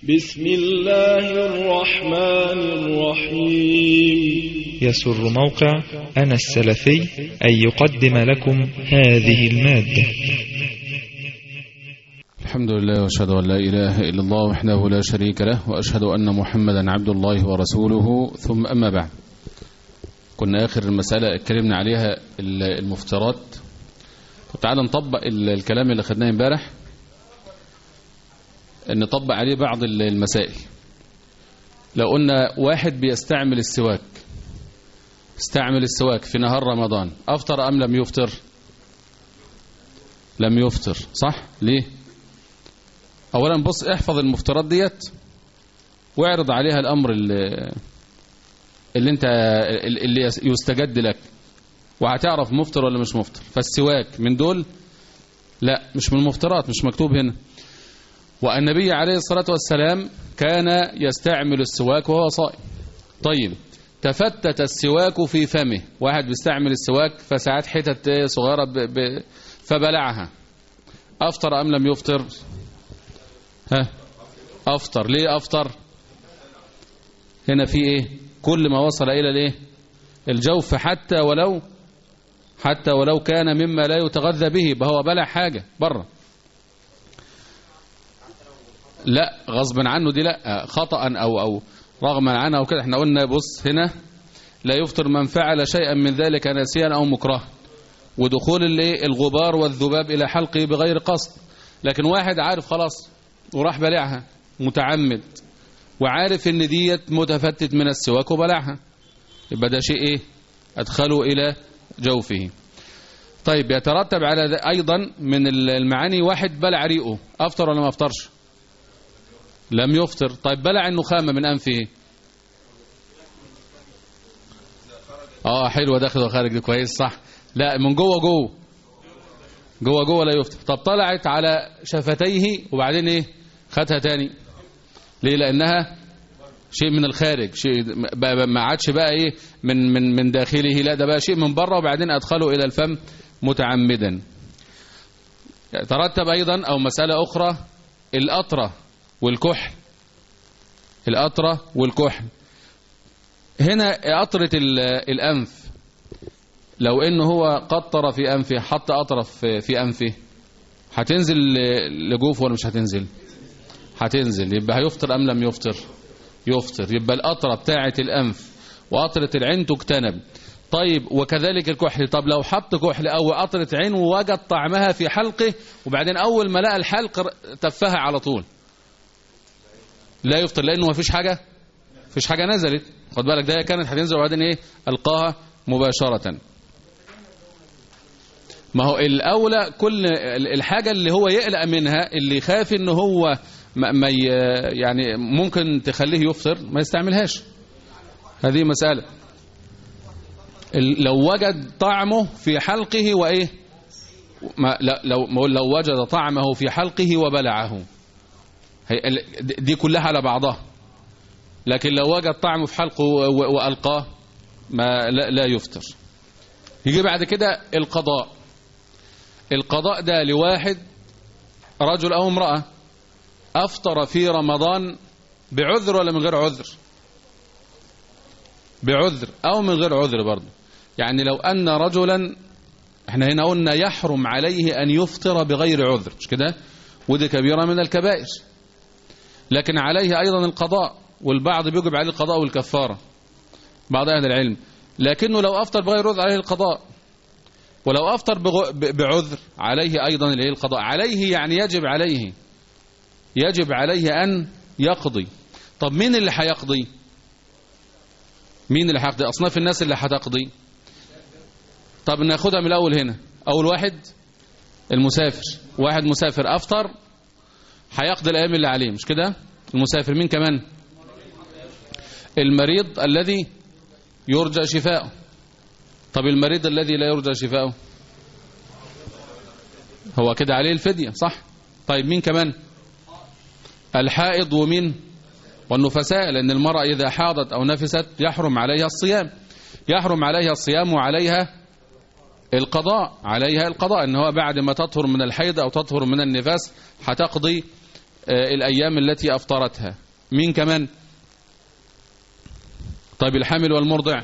بسم الله الرحمن الرحيم يسر موقع أنا السلفي أن يقدم لكم هذه المادة الحمد لله واشهد ان لا اله الا الله وحده لا شريك له واشهد ان محمدا عبد الله ورسوله ثم اما بعد كنا اخر المساله اتكلمنا عليها المفترات طب تعالى نطبق الكلام اللي خدناه امبارح نطبق عليه بعض المسائل لو قلنا واحد بيستعمل السواك استعمل السواك في نهار رمضان افطر ام لم يفطر لم يفطر صح ليه اولا بص احفظ المفترات ديت واعرض عليها الامر اللي, اللي انت اللي يستجد لك وهتعرف مفطر ولا مش مفطر فالسواك من دول لا مش من المفترات مش مكتوب هنا والنبي عليه الصلاة والسلام كان يستعمل السواك وهو صائم طيب تفتت السواك في فمه واحد بيستعمل السواك فساعات حتت صغيرة ب... ب... فبلعها أفطر أم لم يفطر ها أفطر ليه أفطر هنا في إيه كل ما وصل إلى الإيه الجوف حتى ولو حتى ولو كان مما لا يتغذى به فهو بلع حاجة بره لا غصبا عنه دي لا خطأ أو أو رغما عنه أو كده احنا قلنا بص هنا لا يفطر من فعل شيئا من ذلك ناسيا أو مكره ودخول الغبار والذباب إلى حلقه بغير قصد لكن واحد عارف خلاص وراح بلعها متعمد وعارف ان ديت متفتت من السواك وبلعها يبقى ده شيء ايه ادخله الى جوفه طيب يترتب على ايضا من المعاني واحد بلع ريقه افطر ولا ما افطرش لم يفطر طيب بلع النخامه من انفه اه حلوه داخل وخارج دي كويس صح لا من جوه جوه جوه جوه لا يفطر طب طلعت على شفتيه وبعدين ايه خدها تاني ليه لانها شيء من الخارج شيء ما عادش بقى ايه من من من داخله لا ده بقى شيء من بره وبعدين ادخله الى الفم متعمدا ترتب ايضا او مساله اخرى القطره والكحل القطره والكحل هنا قطره الانف لو انه هو قطر في انفه حط اطرف في انفه هتنزل لجوفه ولا مش هتنزل هتنزل يبقى هيفطر ام لم يفطر يفطر يبقى القطره بتاعه الانف وقطره العين تجتنب طيب وكذلك الكحل طب لو حط كحل او قطره عين ووجد طعمها في حلقه وبعدين اول ما لقى الحلق تفها على طول لا يفطر لانه ما فيش حاجه فيش حاجه نزلت خد بالك ده كانت هتنزل وبعدين ايه القاها مباشره ما هو الاولى كل الحاجه اللي هو يقلق منها اللي يخاف ان هو ما ما يعني ممكن تخليه يفطر ما يستعملهاش هذه مساله لو وجد طعمه في حلقه وايه ما لو لو وجد طعمه في حلقه وبلعه دي كلها على بعضها لكن لو وجد طعمه في حلقه والقاه ما لا, لا يفطر يجي بعد كده القضاء القضاء ده لواحد رجل أو امرأة أفطر في رمضان بعذر ولا من غير عذر بعذر أو من غير عذر برضه يعني لو أن رجلا احنا هنا قلنا يحرم عليه أن يفطر بغير عذر مش كده ودي كبيرة من الكبائر لكن عليه أيضا القضاء والبعض بيجب عليه القضاء والكفارة بعض أهل العلم لكنه لو أفطر بغير عذر عليه القضاء ولو أفطر بعذر عليه أيضا اللي هي القضاء عليه يعني يجب عليه يجب عليه أن يقضي طب مين اللي هيقضي مين اللي هيقضي أصناف الناس اللي هتقضي طب ناخدها من الأول هنا أول واحد المسافر واحد مسافر أفطر هيقضي الأيام اللي عليه مش كده المسافر مين كمان المريض الذي يرجى شفاؤه طب المريض الذي لا يرجى شفاؤه هو كده عليه الفدية صح طيب مين كمان الحائض ومين والنفساء لأن المرأة إذا حاضت أو نفست يحرم عليها الصيام يحرم عليها الصيام وعليها القضاء عليها القضاء ان هو بعد ما تطهر من الحيض أو تطهر من النفاس هتقضي آه، الأيام التي أفطرتها مين كمان طيب الحامل والمرضع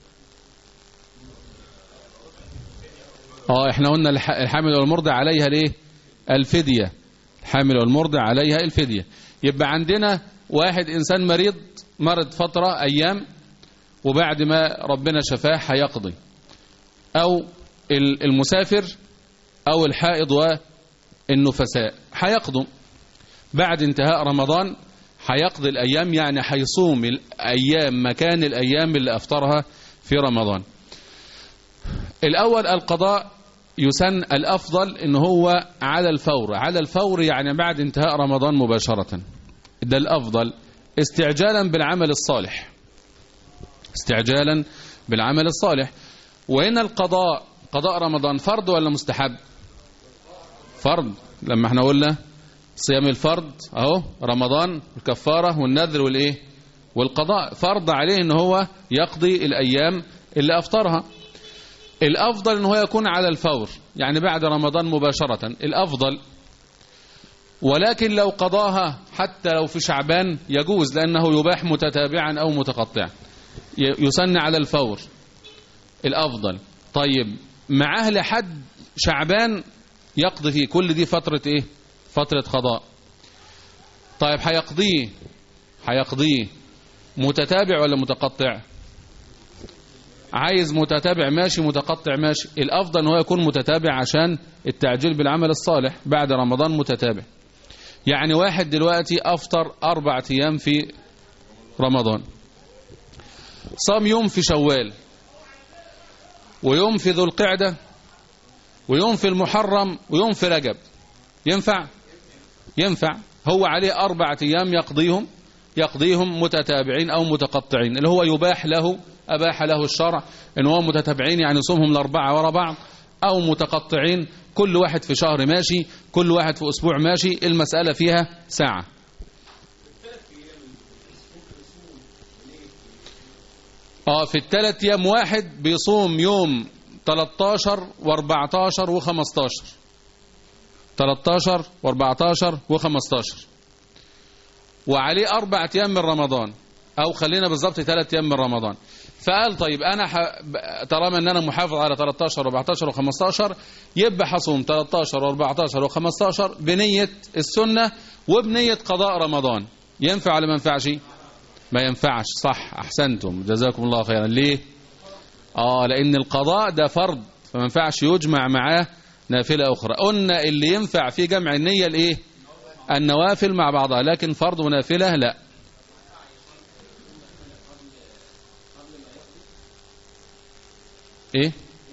اه احنا قلنا الح- الحامل والمرضع عليها ليه الفدية الحامل والمرضع عليها الفدية يبقى عندنا واحد إنسان مريض مرض فترة أيام وبعد ما ربنا شفاه هيقضي أو ال- المسافر أو الحائض والنفساء هيقضوا بعد انتهاء رمضان هيقضي الأيام يعني هيصوم الأيام مكان الأيام اللي أفطرها في رمضان الأول القضاء يسن الأفضل إن هو على الفور على الفور يعني بعد انتهاء رمضان مباشرة ده الأفضل استعجالا بالعمل الصالح استعجالا بالعمل الصالح وهنا القضاء قضاء رمضان فرض ولا مستحب فرض لما احنا قلنا صيام الفرض اهو رمضان الكفارة والنذر والايه والقضاء فرض عليه ان هو يقضي الايام اللي افطرها الافضل ان هو يكون على الفور يعني بعد رمضان مباشرة الافضل ولكن لو قضاها حتى لو في شعبان يجوز لانه يباح متتابعا او متقطعا ي- يسن على الفور الافضل طيب معاه لحد شعبان يقضي فيه كل دي فترة ايه فترة قضاء طيب هيقضيه هيقضيه متتابع ولا متقطع عايز متتابع ماشي متقطع ماشي الافضل ان هو يكون متتابع عشان التعجيل بالعمل الصالح بعد رمضان متتابع يعني واحد دلوقتي افطر اربع ايام في رمضان صام يوم في شوال ويوم في ذو القعده ويوم في المحرم ويوم في رجب ينفع ينفع هو عليه أربعة أيام يقضيهم يقضيهم متتابعين أو متقطعين اللي هو يباح له أباح له الشرع إن هو متتابعين يعني يصومهم الأربعة ورا بعض أو متقطعين كل واحد في شهر ماشي كل واحد في أسبوع ماشي المسألة فيها ساعة اه في الثلاث ايام واحد بيصوم يوم 13 و14 و15 13 و14 و15 وعليه أربع أيام من رمضان أو خلينا بالظبط ثلاث أيام من رمضان فقال طيب أنا ح... طالما أن أنا محافظ على 13 و14 و15 يبقى حصوم 13 و14 و15 بنية السنة وبنية قضاء رمضان ينفع ولا ما ينفعش؟ ما ينفعش صح أحسنتم جزاكم الله خيرا ليه؟ آه لأن القضاء ده فرض فما ينفعش يجمع معاه نافلة أخرى قلنا اللي ينفع في جمع النية الإيه النوافل مع بعضها لكن فرض ونافلة لا إيه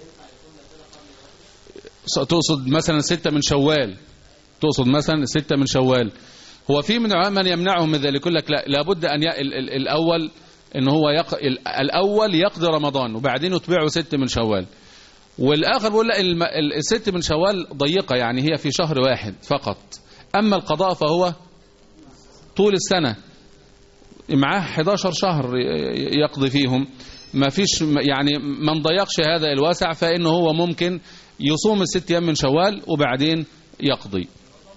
تقصد مثلا ستة من شوال تقصد مثلا ستة من شوال هو في من العلماء من يمنعهم من ذلك يقول لك لا لابد أن ي... ال... ال... الأول ان هو يق... ال- الأول يقضي رمضان وبعدين يتبعه ست من شوال والآخر بيقول لا الم... ال- الست من شوال ضيقة يعني هي في شهر واحد فقط أما القضاء فهو طول السنة معاه 11 شهر ي- ي- يقضي فيهم ما فيش يعني ما نضيقش هذا الواسع فإنه هو ممكن يصوم الست أيام من شوال وبعدين يقضي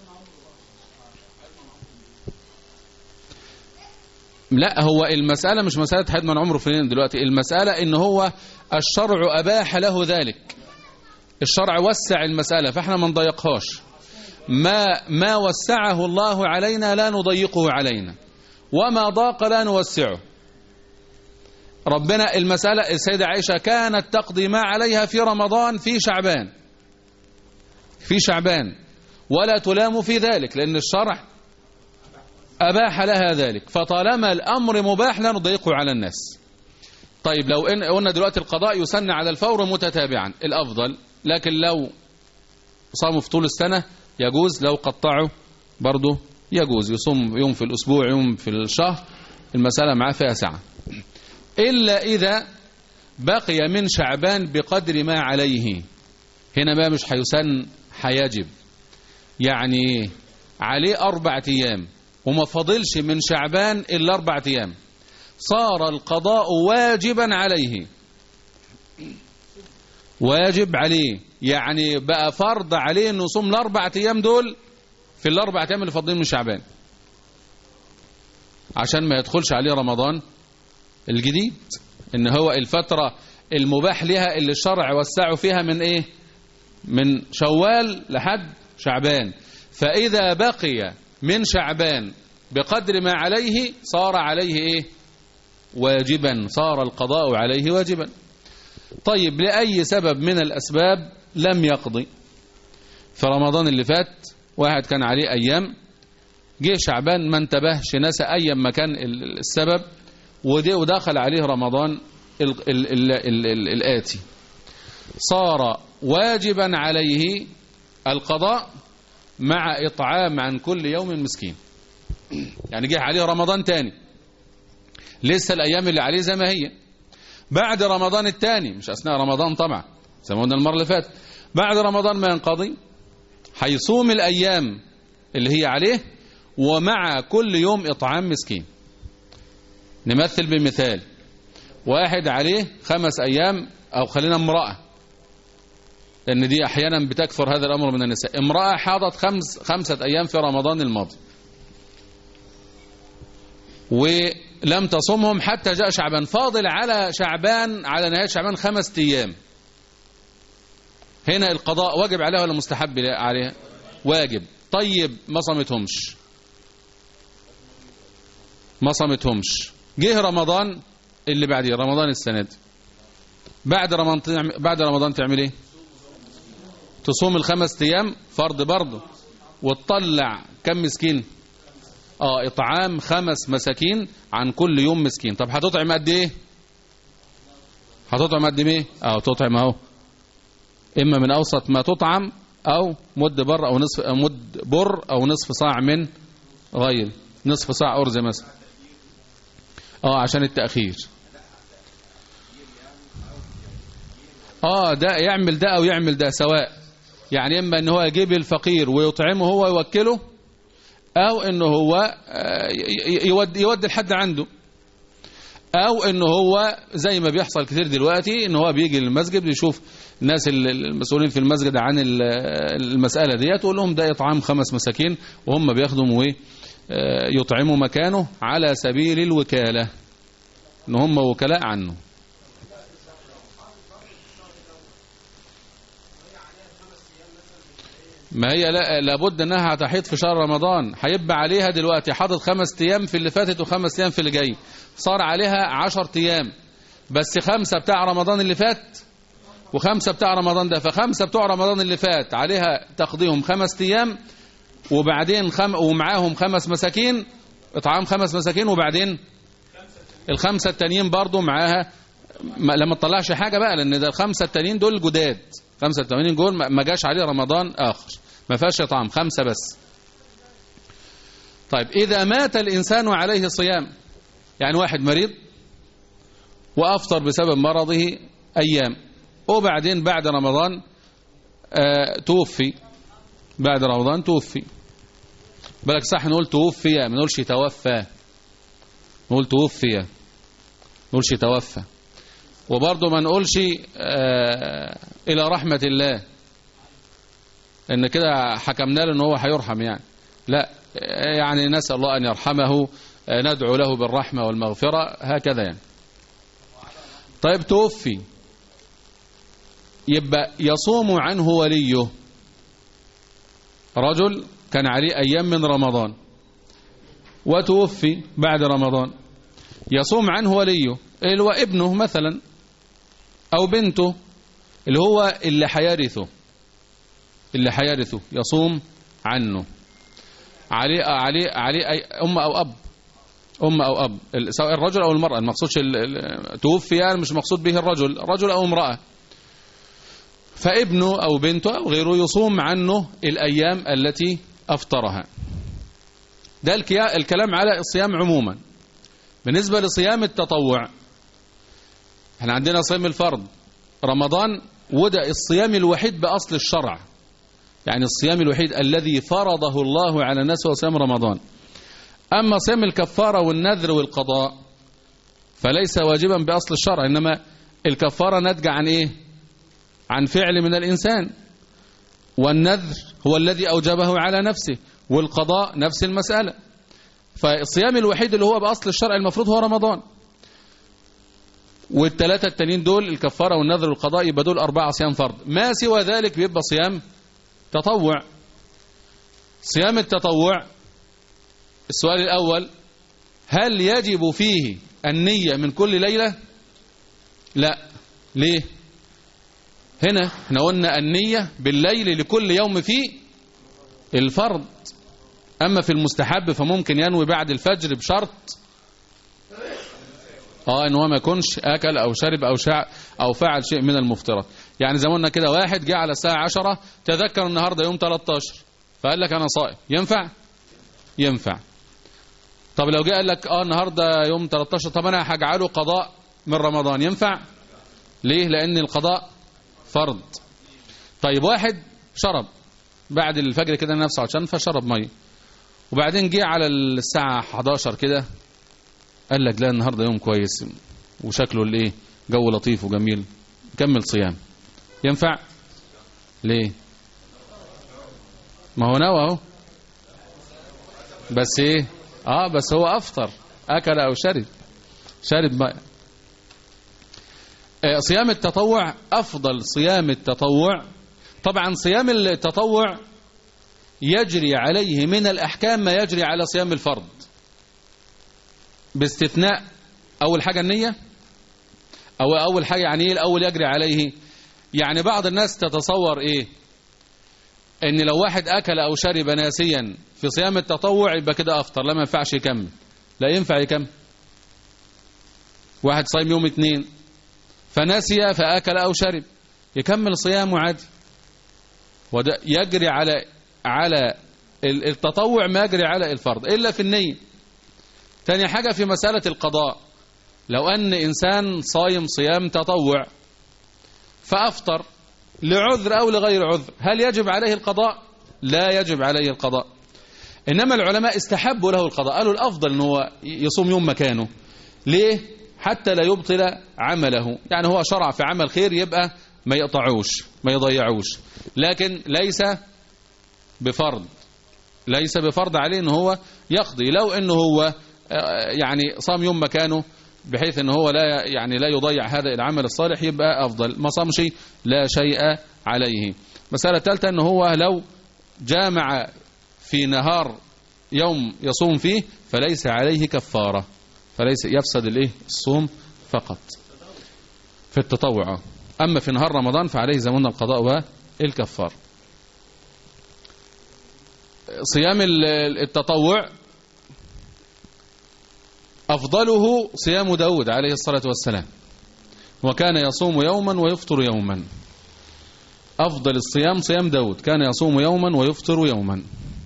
لا هو المسألة مش مسألة حد من عمره فين دلوقتي المسألة ان هو الشرع أباح له ذلك الشرع وسع المسألة فاحنا ما نضيقهاش ما ما وسعه الله علينا لا نضيقه علينا وما ضاق لا نوسعه ربنا المسألة السيدة عائشة كانت تقضي ما عليها في رمضان في شعبان في شعبان ولا تلام في ذلك لأن الشرع أباح لها ذلك فطالما الأمر مباح لا نضيقه على الناس طيب لو إن قلنا دلوقتي القضاء يسن على الفور متتابعا الأفضل لكن لو صاموا في طول السنة يجوز لو قطعوا برضه يجوز يصوم يوم في الأسبوع يوم في الشهر المسألة معاه فيها ساعة إلا إذا بقي من شعبان بقدر ما عليه هنا ما مش هيسن هيجب يعني عليه أربعة أيام وما فضلش من شعبان إلا أربعة أيام صار القضاء واجبا عليه واجب عليه يعني بقى فرض عليه انه يصوم الاربع ايام دول في الأربع أيام اللي فاضلين من شعبان عشان ما يدخلش عليه رمضان الجديد إن هو الفترة المباح لها اللي الشرع وسعه فيها من إيه من شوال لحد شعبان فإذا بقي من شعبان بقدر ما عليه صار عليه إيه واجبا صار القضاء عليه واجبا طيب لأي سبب من الأسباب لم يقضي في رمضان اللي فات واحد كان عليه أيام جه شعبان ما انتبهش نسى أيام ما كان السبب ودخل عليه رمضان ال ال ال ال ال الآتي صار واجبا عليه القضاء مع إطعام عن كل يوم مسكين يعني جه عليه رمضان تاني لسه الأيام اللي عليه زي ما هي بعد رمضان الثاني مش أثناء رمضان طبعا زي ما قلنا المرة اللي فاتت بعد رمضان ما ينقضي هيصوم الأيام اللي هي عليه ومع كل يوم إطعام مسكين نمثل بمثال واحد عليه خمس أيام أو خلينا امرأة لأن دي أحيانا بتكثر هذا الأمر من النساء امرأة حاضت خمس خمسة أيام في رمضان الماضي ولم تصمهم حتى جاء شعبان فاضل على شعبان على نهاية شعبان خمس أيام هنا القضاء واجب عليها ولا مستحب عليها واجب طيب ما صمتهمش ما صمتهمش جه رمضان اللي بعديه رمضان السنة دي بعد رمضان بعد رمضان تعمل ايه تصوم الخمس ايام فرض برضه وتطلع كم مسكين اه اطعام خمس مساكين عن كل يوم مسكين طب هتطعم قد ايه هتطعم قد ايه اه تطعم اهو اما من اوسط ما تطعم او مد بر او نصف أو مد بر او نصف صاع من غير نصف صاع ارز مثلا اه عشان التاخير اه ده يعمل ده او يعمل ده سواء يعني اما ان هو يجيب الفقير ويطعمه هو يوكله او ان هو يودي يودي الحد عنده او ان هو زي ما بيحصل كتير دلوقتي ان هو بيجي للمسجد بيشوف الناس المسؤولين في المسجد عن المسألة ديت تقول لهم ده إطعام خمس مساكين وهم بياخدوا يطعموا مكانه على سبيل الوكالة ان هم وكلاء عنه ما هي لا لابد انها هتحيط في شهر رمضان هيبقى عليها دلوقتي حاطط خمس ايام في اللي فاتت وخمس ايام في اللي جاي صار عليها عشر ايام بس خمسة بتاع رمضان اللي فات وخمسة بتاع رمضان ده فخمسة بتوع رمضان اللي فات عليها تقضيهم خمس ايام وبعدين خم ومعاهم خمس مساكين اطعام خمس مساكين وبعدين الخمسة التانيين برضو معاها لما تطلعش حاجة بقى لان ده الخمسة التانيين دول جداد خمسة التمانين جول ما جاش عليه رمضان آخر ما فيهاش طعام خمسة بس طيب إذا مات الإنسان عليه صيام يعني واحد مريض وأفطر بسبب مرضه أيام وبعدين بعد رمضان آه توفي بعد رمضان توفي بالك صح نقول توفي ما نقولش توفى نقول توفي نقولش توفى وبرضه ما نقولش آه إلى رحمة الله إن كده حكمنا له إن هو هيرحم يعني لا يعني نسأل الله أن يرحمه آه ندعو له بالرحمة والمغفرة هكذا يعني طيب توفي يبقى يصوم عنه وليه رجل كان عليه أيام من رمضان وتوفي بعد رمضان يصوم عنه وليه اللي هو ابنه مثلا أو بنته اللي هو اللي حيرثه اللي حيرثه يصوم عنه عليه عليه عليه أي أم أو أب أم أو أب سواء الرجل أو المرأة المقصودش توفي يعني مش مقصود به الرجل رجل أو امرأة فابنه أو بنته أو غيره يصوم عنه الأيام التي أفطرها ده الكلام على الصيام عموما بالنسبة لصيام التطوع احنا عندنا صيام الفرض رمضان وده الصيام الوحيد بأصل الشرع يعني الصيام الوحيد الذي فرضه الله على الناس هو صيام رمضان أما صيام الكفارة والنذر والقضاء فليس واجبا بأصل الشرع إنما الكفارة ناتجة عن إيه عن فعل من الإنسان والنذر هو الذي أوجبه على نفسه والقضاء نفس المسألة فالصيام الوحيد اللي هو بأصل الشرع المفروض هو رمضان والثلاثة التانيين دول الكفارة والنذر والقضاء يبقى دول أربعة صيام فرض ما سوى ذلك بيبقى صيام تطوع صيام التطوع السؤال الأول هل يجب فيه النية من كل ليلة لا ليه هنا احنا قلنا النية بالليل لكل يوم فيه الفرض أما في المستحب فممكن ينوي بعد الفجر بشرط اه ان هو ما يكونش اكل او شرب او شع او فعل شيء من المفترض يعني زي ما قلنا كده واحد جه على الساعه 10 تذكر النهارده يوم 13 فقال لك انا صائم ينفع ينفع طب لو جه قال لك اه النهارده يوم 13 طب انا هجعله قضاء من رمضان ينفع ليه لان القضاء فرض طيب واحد شرب بعد الفجر كده نفسه عشان فشرب ميه وبعدين جه على الساعه 11 كده قال لك لا النهارده يوم كويس وشكله الايه جو لطيف وجميل كمل صيام ينفع ليه ما هو نوى اهو بس ايه اه بس هو افطر اكل او شرب شرب ماء آه صيام التطوع افضل صيام التطوع طبعا صيام التطوع يجري عليه من الاحكام ما يجري على صيام الفرض باستثناء أول حاجة النية أو أول حاجة يعني إيه الأول يجري عليه يعني بعض الناس تتصور إيه إن لو واحد أكل أو شرب ناسيا في صيام التطوع يبقى كده أفطر لا ما ينفعش يكمل لا ينفع يكمل واحد صايم يوم اتنين فنسي فأكل أو شرب يكمل صيامه عادي وده يجري على على التطوع ما يجري على الفرض إلا في النية تاني حاجة في مسألة القضاء لو أن إنسان صايم صيام تطوع فأفطر لعذر أو لغير عذر هل يجب عليه القضاء لا يجب عليه القضاء إنما العلماء استحبوا له القضاء قالوا الأفضل أنه يصوم يوم مكانه ليه حتى لا يبطل عمله يعني هو شرع في عمل خير يبقى ما يقطعوش ما يضيعوش لكن ليس بفرض ليس بفرض عليه ان هو يقضي لو انه هو يعني صام يوم مكانه بحيث ان هو لا يعني لا يضيع هذا العمل الصالح يبقى افضل ما صامش لا شيء عليه مسألة الثالثة ان هو لو جامع في نهار يوم يصوم فيه فليس عليه كفارة فليس يفسد الايه الصوم فقط في التطوع اما في نهار رمضان فعليه زمن القضاء والكفار صيام التطوع أفضله صيام داود عليه الصلاة والسلام وكان يصوم يوما ويفطر يوما أفضل الصيام صيام داود كان يصوم يوما ويفطر يوما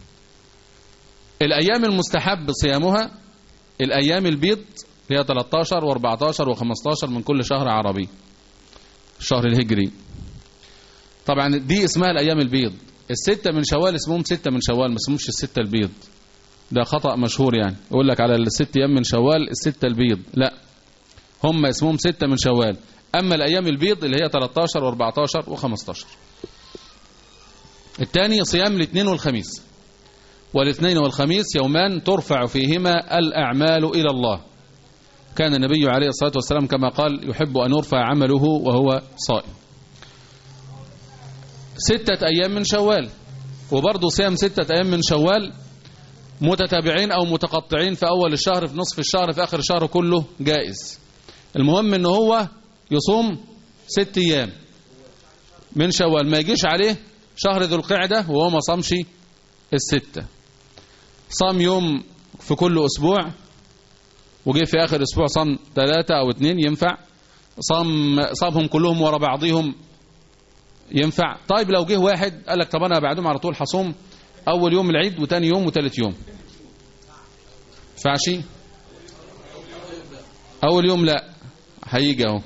الأيام المستحب صيامها الأيام البيض هي 13 و14 و15 من كل شهر عربي الشهر الهجري طبعا دي اسمها الأيام البيض الستة من شوال اسمهم ستة من شوال ما اسمهمش الستة البيض ده خطأ مشهور يعني يقول لك على الست أيام من شوال الستة البيض لا هم اسمهم ستة من شوال أما الأيام البيض اللي هي 13 و14 و15 الثاني صيام الاثنين والخميس والاثنين والخميس يومان ترفع فيهما الأعمال إلى الله كان النبي عليه الصلاة والسلام كما قال يحب أن يرفع عمله وهو صائم ستة أيام من شوال وبرضه صيام ستة أيام من شوال متتابعين أو متقطعين في أول الشهر في نصف الشهر في آخر الشهر كله جائز المهم أنه هو يصوم ست أيام من شوال ما يجيش عليه شهر ذو القعدة وهو ما صامش الستة صام يوم في كل أسبوع وجي في آخر أسبوع صام ثلاثة أو اثنين ينفع صام صامهم كلهم ورا بعضهم ينفع طيب لو جه واحد قال لك طب أنا بعدهم على طول حصوم أول يوم العيد وتاني يوم وتالت يوم فعشي أول يوم لا هيجي اهو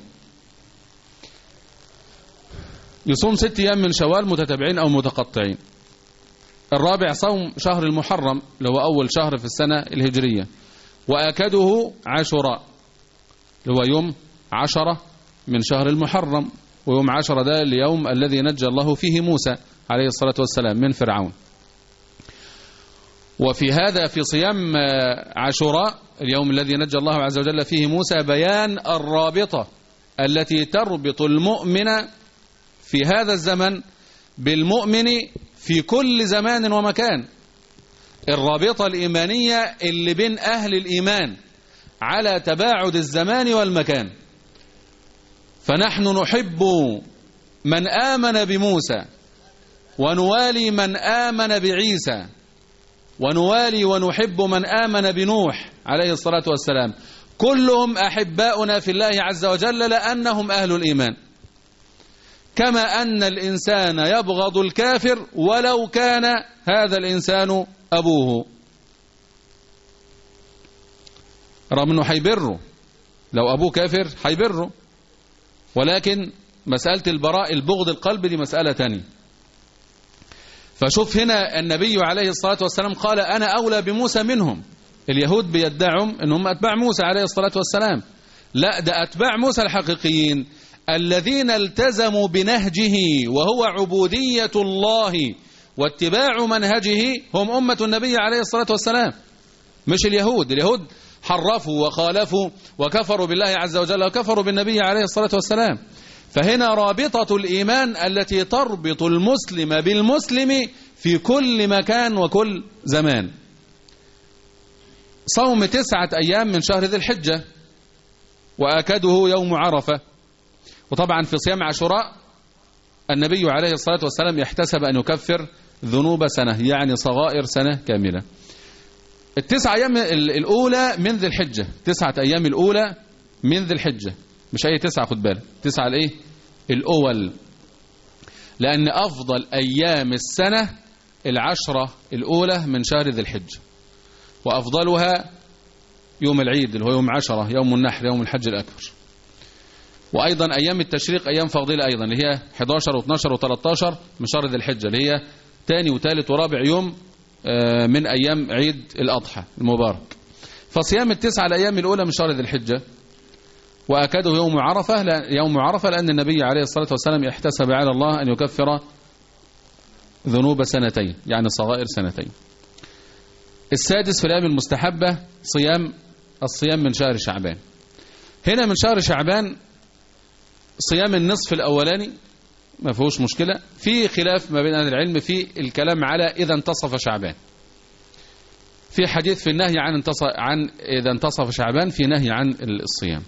يصوم ست أيام من شوال متتابعين أو متقطعين الرابع صوم شهر المحرم اللي هو أول شهر في السنة الهجرية وأكده عاشوراء اللي هو يوم عشرة من شهر المحرم ويوم عشرة ده اليوم الذي نجى الله فيه موسى عليه الصلاة والسلام من فرعون وفي هذا في صيام عاشوراء اليوم الذي نجى الله عز وجل فيه موسى بيان الرابطة التي تربط المؤمن في هذا الزمن بالمؤمن في كل زمان ومكان الرابطة الإيمانية اللي بين أهل الإيمان على تباعد الزمان والمكان فنحن نحب من آمن بموسى ونوالي من آمن بعيسى ونوالي ونحب من آمن بنوح عليه الصلاة والسلام كلهم أحباؤنا في الله عز وجل لأنهم أهل الإيمان كما أن الإنسان يبغض الكافر ولو كان هذا الإنسان أبوه رغم أنه حيبره لو أبوه كافر حيبره ولكن مسألة البراء البغض القلب دي مسألة تانية فشوف هنا النبي عليه الصلاة والسلام قال أنا أولى بموسى منهم اليهود بيدعهم أنهم أتباع موسى عليه الصلاة والسلام لا ده أتباع موسى الحقيقيين الذين التزموا بنهجه وهو عبودية الله واتباع منهجه هم أمة النبي عليه الصلاة والسلام مش اليهود اليهود حرفوا وخالفوا وكفروا بالله عز وجل وكفروا بالنبي عليه الصلاة والسلام فهنا رابطة الإيمان التي تربط المسلم بالمسلم في كل مكان وكل زمان صوم تسعة أيام من شهر ذي الحجة وآكده يوم عرفة وطبعا في صيام عاشوراء النبي عليه الصلاة والسلام يحتسب أن يكفر ذنوب سنة يعني صغائر سنة كاملة التسعة أيام الأولى من ذي الحجة تسعة أيام الأولى من ذي الحجة مش أي تسعة خد بالك تسعة الإيه الأول لأن أفضل أيام السنة العشرة الأولى من شهر ذي الحجة وأفضلها يوم العيد اللي هو يوم عشرة يوم النحر يوم الحج الأكبر وأيضا أيام التشريق أيام فضيلة أيضا اللي هي 11 و12 و13 من شهر ذي الحجة اللي هي ثاني وثالث ورابع يوم من أيام عيد الأضحى المبارك فصيام التسعة الأيام الأولى من شهر ذي الحجة وأكده يوم عرفة يوم عرفة لأن النبي عليه الصلاة والسلام احتسب على الله أن يكفر ذنوب سنتين يعني صغائر سنتين السادس في الأيام المستحبة صيام الصيام من شهر شعبان هنا من شهر شعبان صيام النصف الأولاني ما فيهوش مشكلة في خلاف ما بين أهل العلم في الكلام على إذا انتصف شعبان في حديث في النهي عن انتصف عن إذا انتصف شعبان في نهي عن الصيام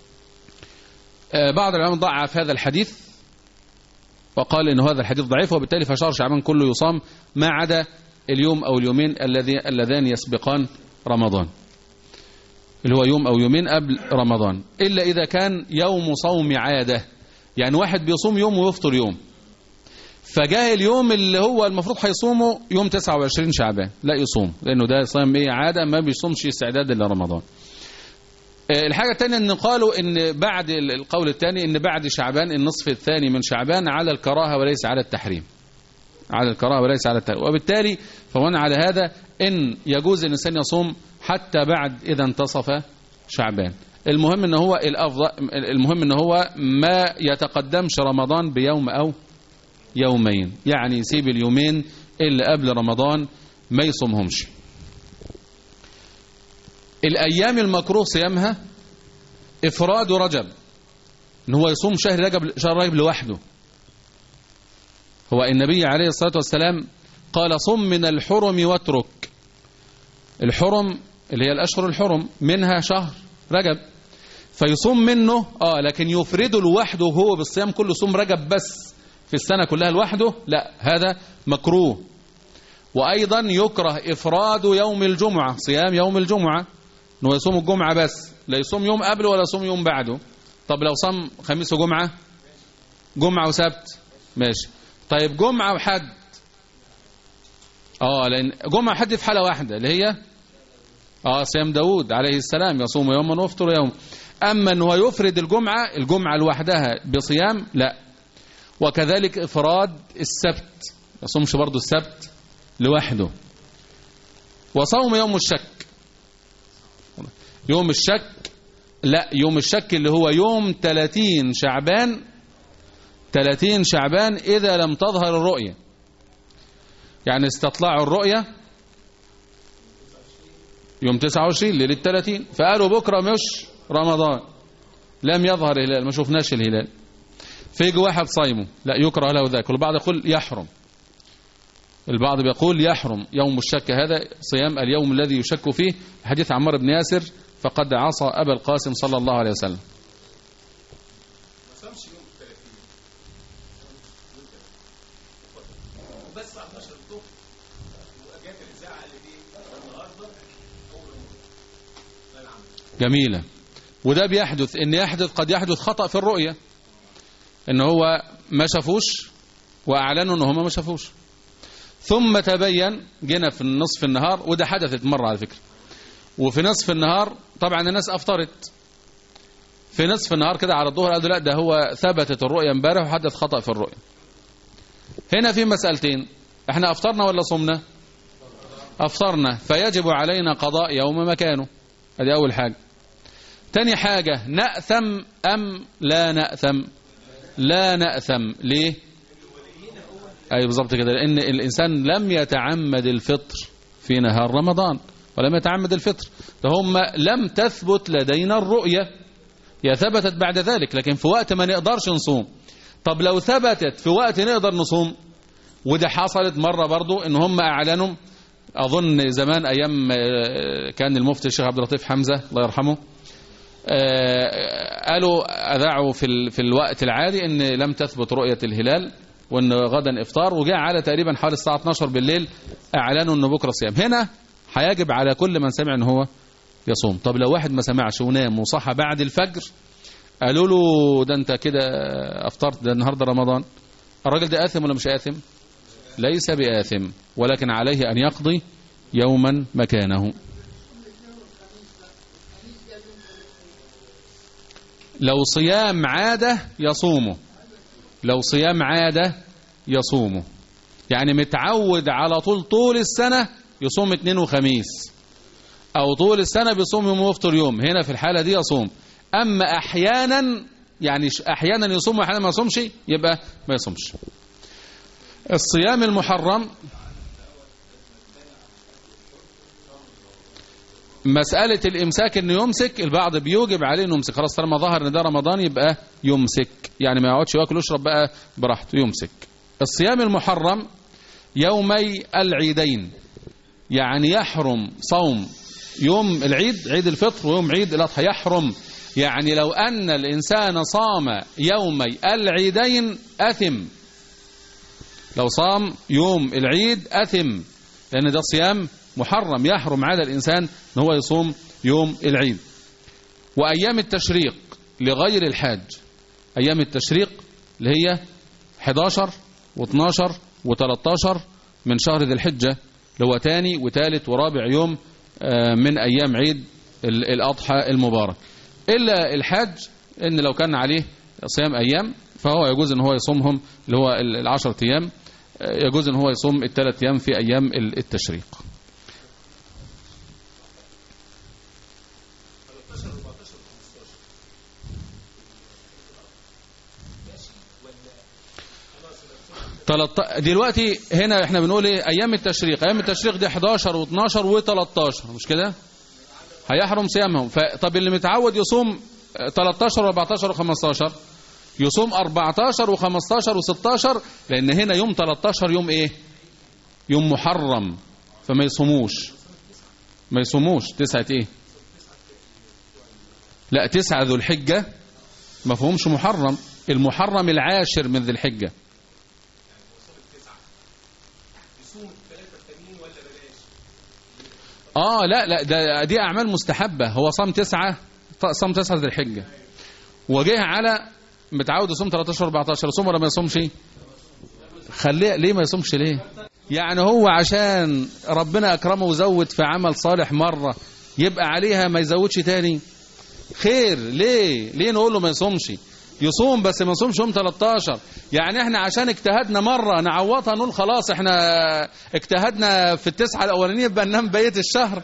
بعض العلماء ضعف هذا الحديث وقال إن هذا الحديث ضعيف وبالتالي فشهر شعبان كله يصام ما عدا اليوم أو اليومين الذي اللذان يسبقان رمضان اللي هو يوم أو يومين قبل رمضان إلا إذا كان يوم صوم عادة يعني واحد بيصوم يوم ويفطر يوم فجاء اليوم اللي هو المفروض هيصومه يوم 29 شعبان لا يصوم لأنه ده صيام ايه عادة ما بيصومش استعداد لرمضان الحاجة الثانية ان قالوا ان بعد القول الثاني ان بعد شعبان النصف الثاني من شعبان على الكراهة وليس على التحريم على الكراهة وليس على التحريم وبالتالي فهنا على هذا ان يجوز الانسان يصوم حتى بعد اذا انتصف شعبان المهم ان هو الافضل المهم ان هو ما يتقدمش رمضان بيوم او يومين يعني يسيب اليومين اللي قبل رمضان ما يصومهمش الايام المكروه صيامها افراد رجب ان هو يصوم شهر رجب شهر رجب لوحده هو النبي عليه الصلاه والسلام قال صم من الحرم واترك الحرم اللي هي الاشهر الحرم منها شهر رجب فيصوم منه اه لكن يفرده لوحده هو بالصيام كله صوم رجب بس في السنة كلها لوحده لا هذا مكروه وأيضا يكره إفراد يوم الجمعة صيام يوم الجمعة أنه يصوم الجمعة بس لا يصوم يوم قبله ولا يصوم يوم بعده طب لو صام خميس وجمعة جمعة وسبت ماشي طيب جمعة وحد اه لأن جمعة وحد في حالة واحدة اللي هي اه صيام داود عليه السلام يصوم يوما ويفطر يوم أما أنه يفرد الجمعة الجمعة لوحدها بصيام لا وكذلك إفراد السبت يصومش برضو السبت لوحده وصوم يوم الشك يوم الشك لا يوم الشك اللي هو يوم 30 شعبان 30 شعبان إذا لم تظهر الرؤية يعني استطلاع الرؤية يوم 29 ليلة 30 فقالوا بكرة مش رمضان لم يظهر الهلال ما شفناش الهلال فيجي واحد صايمه لا يكره له ذاك والبعض يقول يحرم البعض بيقول يحرم يوم الشك هذا صيام اليوم الذي يشك فيه حديث عمار بن ياسر فقد عصى أبا القاسم صلى الله عليه وسلم جميلة وده بيحدث ان يحدث قد يحدث خطأ في الرؤية ان هو ما شافوش واعلنوا ان هم ما شافوش ثم تبين جينا في نصف النهار وده حدثت مرة على فكرة وفي نصف النهار طبعا الناس افطرت في نصف النهار كده على الظهر قالوا لا ده هو ثبتت الرؤية امبارح وحدث خطأ في الرؤية هنا في مسألتين احنا افطرنا ولا صمنا افطرنا فيجب علينا قضاء يوم مكانه ادي اول حاجة تاني حاجة نأثم أم لا نأثم لا نأثم ليه أي بالظبط كده لأن الإنسان لم يتعمد الفطر في نهار رمضان ولم يتعمد الفطر فهم لم تثبت لدينا الرؤية هي ثبتت بعد ذلك لكن في وقت ما نقدرش نصوم طب لو ثبتت في وقت نقدر نصوم وده حصلت مرة برضو ان هم اعلنوا اظن زمان ايام كان المفتي الشيخ عبد اللطيف حمزة الله يرحمه قالوا اذاعوا في في الوقت العادي ان لم تثبت رؤية الهلال وان غدا افطار وجاء على تقريبا حوالي الساعة 12 بالليل اعلنوا ان بكرة صيام هنا هيجب على كل من سمع ان هو يصوم طب لو واحد ما سمعش ونام وصحى بعد الفجر قالوا له ده انت كده افطرت ده النهارده رمضان الراجل ده آثم ولا مش آثم ليس بآثم ولكن عليه أن يقضي يوما مكانه لو صيام عادة يصومه لو صيام عادة يصومه يعني متعود على طول طول السنة يصوم اثنين وخميس أو طول السنة بيصوم يوم ويفطر يوم هنا في الحالة دي يصوم أما أحيانا يعني أحيانا يصوم وأحيانا ما يصومش يبقى ما يصومش الصيام المحرم مسألة الإمساك إنه يمسك البعض بيوجب عليه إنه يمسك خلاص طالما ظهر إن ده رمضان يبقى يمسك يعني ما يقعدش ياكل ويشرب بقى براحته يمسك الصيام المحرم يومي العيدين يعني يحرم صوم يوم العيد عيد الفطر ويوم عيد الأضحى يحرم يعني لو أن الإنسان صام يومي العيدين أثم لو صام يوم العيد أثم لأن ده صيام محرم يحرم على الإنسان أن هو يصوم يوم العيد وأيام التشريق لغير الحاج أيام التشريق اللي هي 11 و12 و13 من شهر ذي الحجة اللي هو تاني وتالت ورابع يوم من أيام عيد الأضحى المبارك إلا الحاج إن لو كان عليه صيام أيام فهو يجوز إن هو يصومهم اللي هو العشر أيام يجوز إن هو يصوم الثلاث أيام في أيام التشريق دلوقتي هنا احنا بنقول ايه ايام التشريق ايام التشريق دي 11 و12 و13 مش كده هيحرم صيامهم طب اللي متعود يصوم 13 و14 و15 يصوم 14 و15 و16 لان هنا يوم 13 يوم ايه يوم محرم فما يصوموش ما يصوموش تسعة ايه لا تسعة ذو الحجة ما فهمش محرم المحرم العاشر من ذي الحجة اه لا لا ده دي اعمال مستحبة هو صام تسعة صام تسعة ذي الحجة وجه على متعود يصوم 13 14 يصوم ولا ما يصومش خليه ليه ما يصومش ليه يعني هو عشان ربنا اكرمه وزود في عمل صالح مرة يبقى عليها ما يزودش تاني خير ليه ليه نقول له ما يصومش يصوم بس ما يصومش يوم 13 يعني احنا عشان اجتهدنا مرة نعوضها نقول خلاص احنا اجتهدنا في التسعة الاولانية يبقى ننام بقية الشهر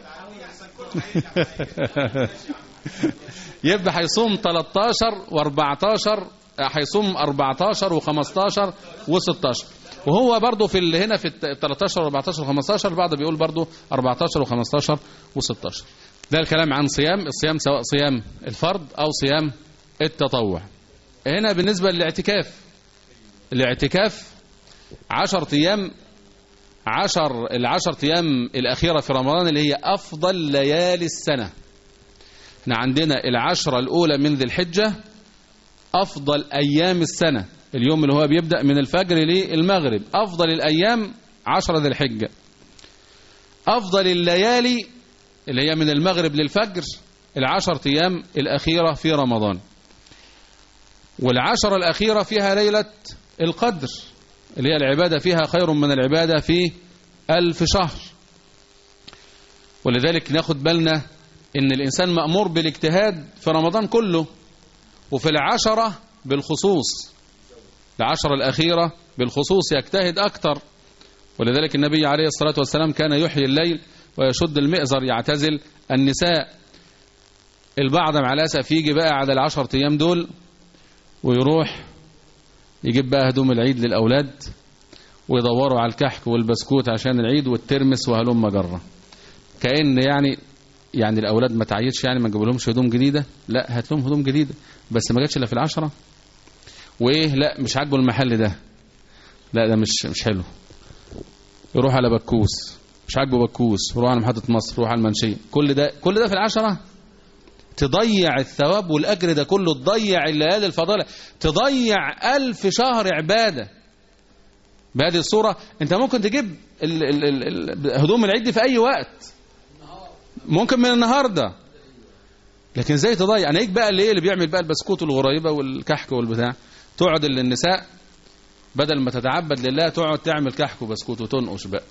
يبقى هيصوم 13 و14 هيصوم 14 و15 و16 وهو برضه في ال- هنا في ال 13 و 14 و 15 البعض بيقول برضه 14 و 15 و 16 ده الكلام عن صيام الصيام سواء صيام الفرض او صيام التطوع هنا بالنسبة للاعتكاف الاعتكاف 10 ايام عشر العشر ايام الاخيره في رمضان اللي هي افضل ليالي السنه احنا عندنا العشره الاولى من ذي الحجه افضل ايام السنه اليوم اللي هو بيبدا من الفجر للمغرب افضل الايام عشرة ذي الحجه افضل الليالي اللي هي من المغرب للفجر العشر ايام الاخيره في رمضان والعشرة الاخيره فيها ليله القدر اللي هي العبادة فيها خير من العبادة في ألف شهر ولذلك ناخد بالنا إن الإنسان مأمور بالاجتهاد في رمضان كله وفي العشرة بالخصوص العشرة الأخيرة بالخصوص يجتهد أكتر ولذلك النبي عليه الصلاة والسلام كان يحيي الليل ويشد المئزر يعتزل النساء البعض مع الأسف يجي بقى على العشر أيام دول ويروح يجيب بقى هدوم العيد للأولاد ويدوروا على الكحك والبسكوت عشان العيد والترمس وهلم جرة كأن يعني يعني الأولاد ما تعيدش يعني ما نجيب لهمش هدوم جديدة لا هات لهم هدوم جديدة بس ما جاتش إلا في العشرة وإيه لا مش عاجبه المحل ده لا ده مش مش حلو يروح على بكوس مش عاجبه بكوس يروح على محطة مصر يروح على المنشية كل ده كل ده في العشرة تضيع الثواب والأجر ده كله تضيع الليالي الفضيلة تضيع ألف شهر عبادة بهذه الصورة أنت ممكن تجيب ال ال ال ال هدوم العيد دي في أي وقت ممكن من النهاردة لكن ازاي تضيع انا هيك بقى اللي ايه اللي بيعمل بقى البسكوت والغريبه والكحك والبتاع تقعد النساء بدل ما تتعبد لله تقعد تعمل كحك وبسكوت وتنقش بقى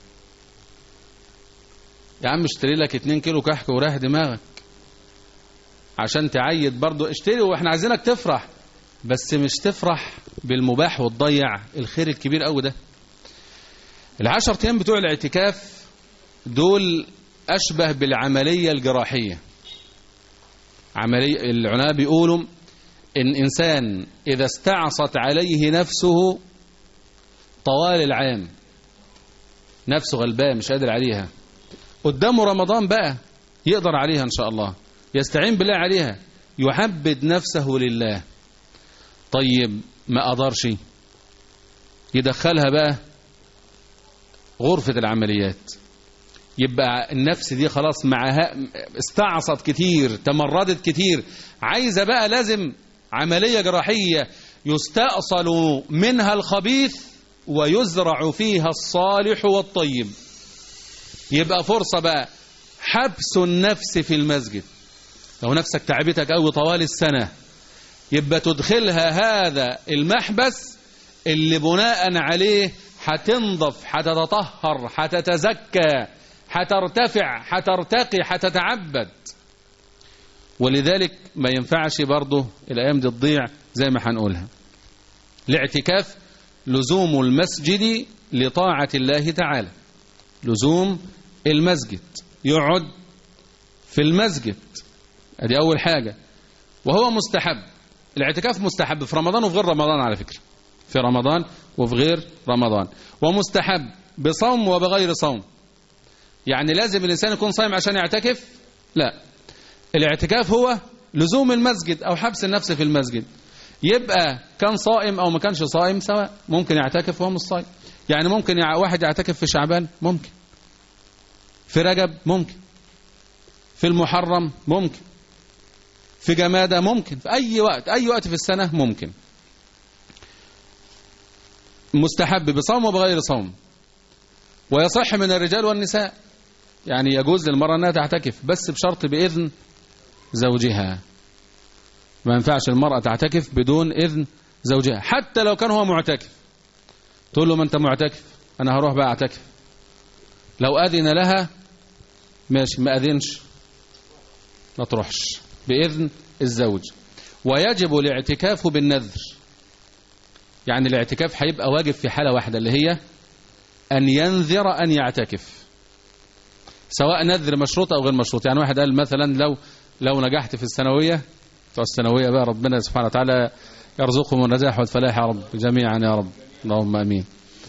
يا عم اشتري لك 2 كيلو كحك وريح دماغك عشان تعيد برضه اشتري واحنا عايزينك تفرح بس مش تفرح بالمباح وتضيع الخير الكبير قوي ده العشر ايام بتوع الاعتكاف دول اشبه بالعمليه الجراحيه عمليه العلماء بيقولوا ان انسان اذا استعصت عليه نفسه طوال العام نفسه غلبان مش قادر عليها قدامه رمضان بقى يقدر عليها ان شاء الله يستعين بالله عليها يحبد نفسه لله طيب ما قدرش يدخلها بقى غرفة العمليات يبقى النفس دي خلاص معها استعصت كتير تمردت كتير عايزة بقى لازم عملية جراحية يستأصل منها الخبيث ويزرع فيها الصالح والطيب يبقى فرصة بقى حبس النفس في المسجد لو نفسك تعبتك قوي طوال السنة يبقى تدخلها هذا المحبس اللي بناء عليه هتنضف هتتطهر هتتزكى هترتفع هترتقي هتتعبد ولذلك ما ينفعش برضه الأيام دي تضيع زي ما هنقولها الاعتكاف لزوم المسجد لطاعة الله تعالى لزوم المسجد يقعد في المسجد ادي اول حاجة وهو مستحب الاعتكاف مستحب في رمضان وفي غير رمضان على فكرة في رمضان وفي غير رمضان ومستحب بصوم وبغير صوم يعني لازم الإنسان يكون صايم عشان يعتكف لا الاعتكاف هو لزوم المسجد أو حبس النفس في المسجد يبقى كان صائم أو ما كانش صائم سواء ممكن يعتكف وهو مش صائم يعني ممكن يع- واحد يعتكف في شعبان ممكن في رجب ممكن في المحرم ممكن في جمادة ممكن في أي وقت أي وقت في السنة ممكن مستحب بصوم وبغير صوم ويصح من الرجال والنساء يعني يجوز للمرأة أنها تعتكف بس بشرط بإذن زوجها ما ينفعش المرأة تعتكف بدون إذن زوجها حتى لو كان هو معتكف تقول له ما أنت معتكف أنا هروح بقى أعتكف لو أذن لها ماشي ما أذنش ما تروحش بإذن الزوج ويجب الاعتكاف بالنذر يعني الاعتكاف هيبقى واجب في حالة واحدة اللي هي أن ينذر أن يعتكف سواء نذر مشروط أو غير مشروط يعني واحد قال مثلا لو لو نجحت في الثانوية بتوع الثانوية بقى ربنا سبحانه وتعالى يرزقهم النجاح والفلاح يا رب جميعا يا رب اللهم أمين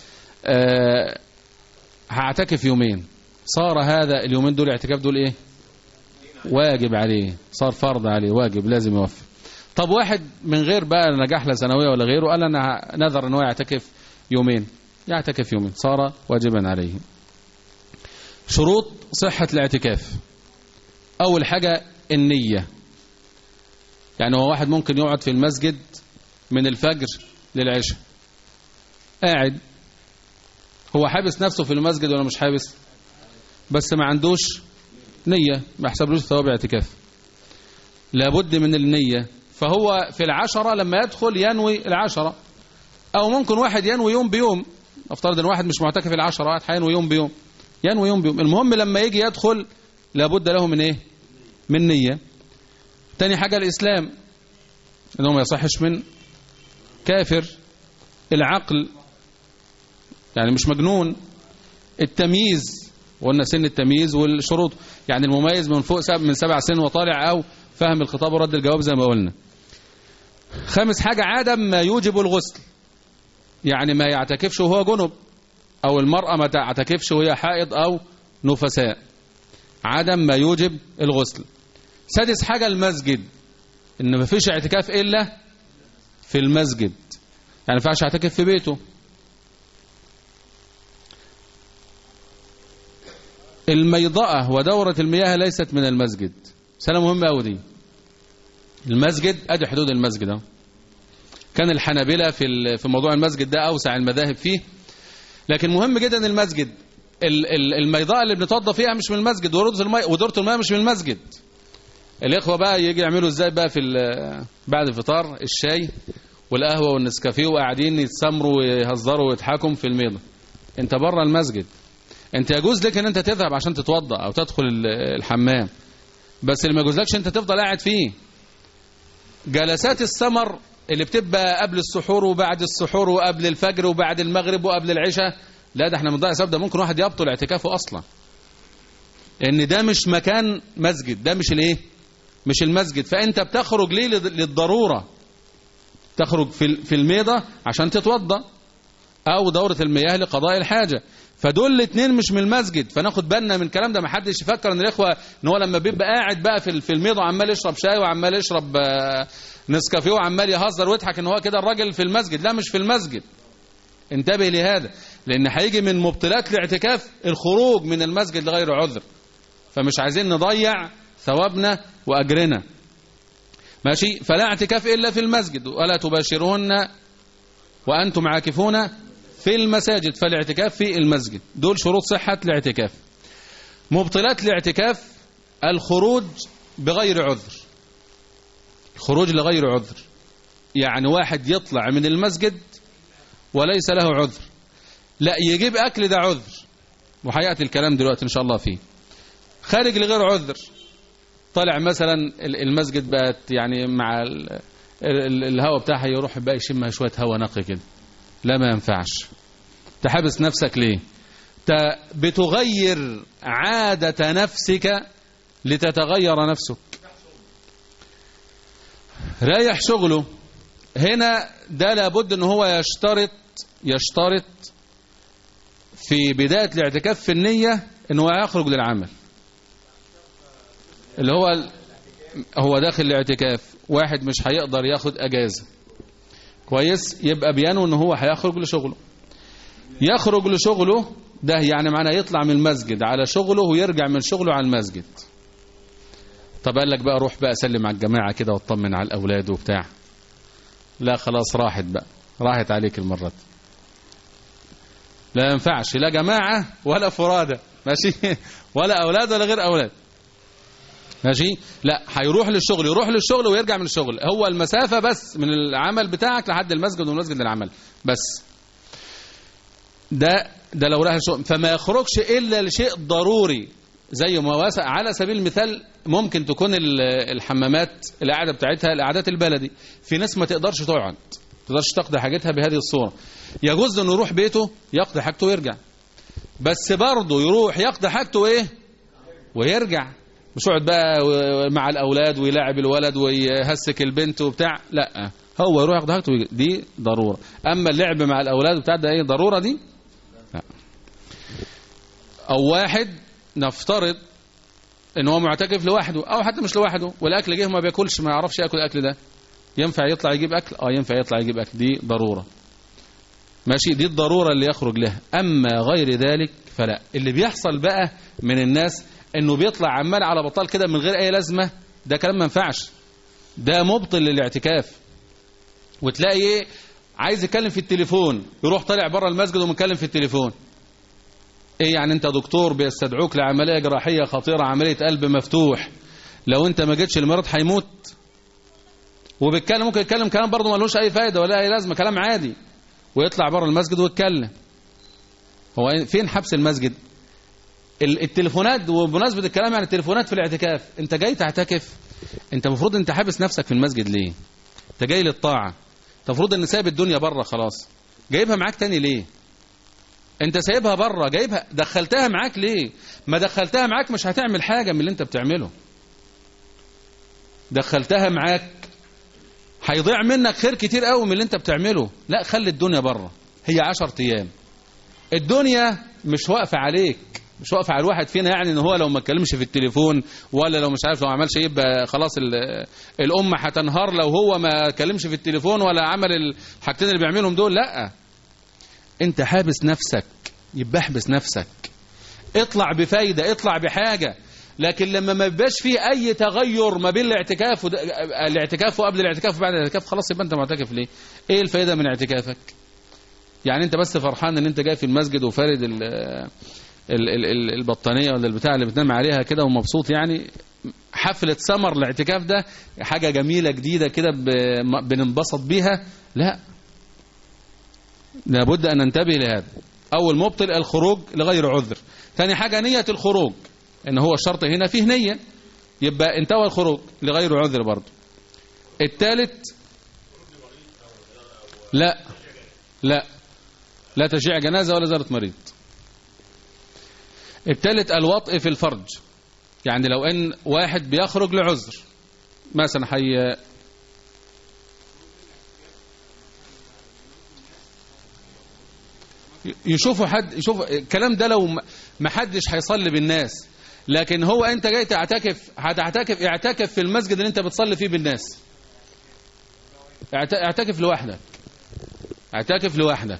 آه هعتكف يومين صار هذا اليومين دول اعتكاف دول ايه واجب عليه صار فرض عليه واجب لازم يوفي طب واحد من غير بقى نجاحله سنويه ولا غيره قال انا نذر ان هو يعتكف يومين يعتكف يومين صار واجبا عليه شروط صحة الاعتكاف أول حاجة النية يعني هو واحد ممكن يقعد في المسجد من الفجر للعشاء قاعد هو حابس نفسه في المسجد ولا مش حابس بس ما عندوش نية ما يحسبلوش ثواب اعتكاف لابد من النية فهو في العشرة لما يدخل ينوي العشرة أو ممكن واحد ينوي يوم بيوم افترض ان واحد مش معتكف العشرة واحد هينوي يوم بيوم ينوي يوم بيوم المهم لما يجي يدخل لابد له من ايه من نية تاني حاجة الإسلام انه ما يصحش من كافر العقل يعني مش مجنون التمييز وقلنا سن التمييز والشروط يعني المميز من فوق سب من سبع سن وطالع او فهم الخطاب ورد الجواب زي ما قلنا خامس حاجة عدم ما يوجب الغسل يعني ما يعتكفش وهو جنب او المرأة ما تعتكفش وهي حائض او نفساء عدم ما يوجب الغسل سادس حاجة المسجد ان ما فيش اعتكاف الا في المسجد يعني ما ينفعش اعتكف في بيته الميضأة ودورة المياه ليست من المسجد سنة مهمة أوي دي المسجد أدي حدود المسجد اهو كان الحنابلة في في موضوع المسجد ده أوسع المذاهب فيه لكن مهم جدا المسجد الميضاء اللي بنتوضى فيها مش من المسجد ودورة الماء ودورة الماء مش من المسجد الإخوة بقى يجي يعملوا ازاي بقى في بعد الفطار الشاي والقهوة والنسكافيه وقاعدين يتسمروا ويهزروا ويضحكوا في الميضة انت بره المسجد انت يجوز لك ان انت تذهب عشان تتوضا او تدخل الحمام بس اللي ما يجوزلكش انت تفضل قاعد فيه جلسات السمر اللي بتبقى قبل السحور وبعد السحور وقبل الفجر وبعد المغرب وقبل العشاء لا ده احنا بنضيع سبب ده ممكن واحد يبطل اعتكافه اصلا ان ده مش مكان مسجد ده مش الايه مش المسجد فانت بتخرج ليه للضروره تخرج في في الميضه عشان تتوضا او دوره المياه لقضاء الحاجه فدول الاثنين مش من المسجد فناخد بالنا من الكلام ده ما حدش يفكر ان الاخوه ان هو لما بيبقى قاعد بقى في في الميضه عمال يشرب شاي وعمال يشرب نسكافيه وعمال يهزر ويضحك ان هو كده الراجل في المسجد لا مش في المسجد انتبه لهذا لان هيجي من مبطلات الاعتكاف الخروج من المسجد لغير عذر فمش عايزين نضيع ثوابنا واجرنا ماشي فلا اعتكاف الا في المسجد ولا تباشرون وانتم عاكفون في المساجد فالاعتكاف في المسجد دول شروط صحة الاعتكاف مبطلات الاعتكاف الخروج بغير عذر الخروج لغير عذر يعني واحد يطلع من المسجد وليس له عذر لا يجيب أكل ده عذر وحياتي الكلام دلوقتي إن شاء الله فيه خارج لغير عذر طلع مثلا المسجد بقت يعني مع الهواء بتاعها يروح بقى يشمها شوية هواء نقي كده لا ما ينفعش تحبس نفسك ليه بتغير عادة نفسك لتتغير نفسك رايح شغله هنا ده لابد ان هو يشترط يشترط في بداية الاعتكاف في النية ان هو يخرج للعمل اللي هو هو داخل الاعتكاف واحد مش هيقدر ياخد اجازة كويس يبقى بيانه ان هو هيخرج لشغله يخرج لشغله ده يعني معناه يطلع من المسجد على شغله ويرجع من شغله على المسجد طب قال لك بقى روح بقى سلم على الجماعة كده واطمن على الأولاد وبتاع لا خلاص راحت بقى راحت عليك المرة لا ينفعش لا جماعة ولا فرادة ماشي ولا أولاد ولا غير أولاد ماشي لا هيروح للشغل يروح للشغل ويرجع من الشغل هو المسافة بس من العمل بتاعك لحد المسجد ومن المسجد للعمل بس ده ده لو راح الشغل فما يخرجش إلا لشيء ضروري زي ما واسع على سبيل المثال ممكن تكون الحمامات القعدة بتاعتها القعدات البلدي في ناس ما تقدرش تقعد ما تقدرش تقضي حاجتها بهذه الصورة يجوز انه يروح بيته يقضي حاجته ويرجع بس برضه يروح يقضي حاجته ايه ويرجع مش يقعد بقى مع الاولاد ويلاعب الولد ويهسك البنت وبتاع لا هو يروح ياخد حاجته دي ضروره اما اللعب مع الاولاد وبتاع ده ايه ضروره دي او واحد نفترض ان هو معتكف لوحده او حتى مش لوحده والاكل جه ما بياكلش ما يعرفش ياكل الاكل ده ينفع يطلع يجيب اكل اه ينفع يطلع يجيب اكل دي ضروره ماشي دي الضروره اللي يخرج لها اما غير ذلك فلا اللي بيحصل بقى من الناس انه بيطلع عمال على بطال كده من غير اي لازمه ده كلام ما ينفعش ده مبطل للاعتكاف وتلاقي ايه عايز يتكلم في التليفون يروح طالع بره المسجد ومتكلم في التليفون ايه يعني انت دكتور بيستدعوك لعمليه جراحيه خطيره عمليه قلب مفتوح لو انت ما جيتش المريض هيموت وبيتكلم ممكن يتكلم كلام برضه ملوش اي فايده ولا اي لازمه كلام عادي ويطلع بره المسجد ويتكلم هو فين حبس المسجد ال- التليفونات وبمناسبه الكلام عن التليفونات في الاعتكاف انت جاي تعتكف انت المفروض انت حابس نفسك في المسجد ليه انت جاي للطاعه انت المفروض ان سايب الدنيا بره خلاص جايبها معاك تاني ليه انت سايبها بره جايبها دخلتها معاك ليه ما دخلتها معاك مش هتعمل حاجه من اللي انت بتعمله دخلتها معاك هيضيع منك خير كتير قوي من اللي انت بتعمله لا خلي الدنيا بره هي عشر ايام الدنيا مش واقفه عليك مش واقفه على الواحد فينا يعني ان هو لو ما اتكلمش في التليفون ولا لو مش عارف لو ما عملش ايه يبقى خلاص ال- الامه هتنهار لو هو ما اتكلمش في التليفون ولا عمل الحاجتين اللي بيعملهم دول لا انت حابس نفسك يبقى احبس نفسك اطلع بفايده اطلع بحاجه لكن لما ما يبقاش فيه اي تغير ما بين الاعتكاف وده الاعتكاف وقبل الاعتكاف وبعد الاعتكاف خلاص يبقى انت معتكف ليه ايه الفايده من اعتكافك يعني انت بس فرحان ان انت جاي في المسجد وفارد ال ال ال ال البطانيه ولا البتاع اللي بتنام عليها كده ومبسوط يعني حفله سمر الاعتكاف ده حاجه جميله جديده كده ب- بننبسط بيها لا لابد ان ننتبه لهذا اول مبطل الخروج لغير عذر ثاني حاجه نيه الخروج ان هو الشرط هنا فيه نيه يبقى انتهى الخروج لغير عذر برضه الثالث لا لا لا تشيع جنازه ولا زياره مريض الثالث الوطء في الفرج يعني لو ان واحد بيخرج لعذر مثلا حي يشوفوا حد يشوف الكلام ده لو ما حدش هيصلي بالناس لكن هو انت جاي تعتكف هتعتكف اعتكف في المسجد اللي انت بتصلي فيه بالناس اعت- اعتكف لوحدك اعتكف لوحدك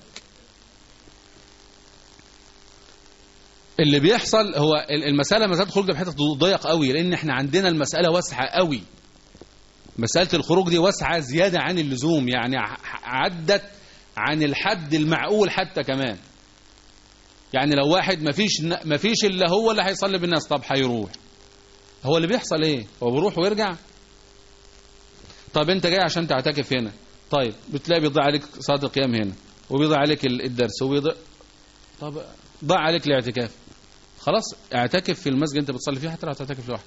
اللي بيحصل هو ال- المسألة مسألة الخروج دي بحته ضيق قوي لأن احنا عندنا المسألة واسعة قوي مسألة الخروج دي واسعة زيادة عن اللزوم يعني ع- عدت عن الحد المعقول حتى كمان يعني لو واحد مفيش مفيش الا هو اللي هيصلي بالناس طب هيروح هو اللي بيحصل ايه هو بيروح ويرجع طب انت جاي عشان تعتكف هنا طيب بتلاقي بيضيع عليك صلاه القيام هنا وبيضيع عليك ال- الدرس وبيضيع طب ضاع عليك الاعتكاف خلاص اعتكف في المسجد انت بتصلي فيه حتى لو هتعتكف لوحدك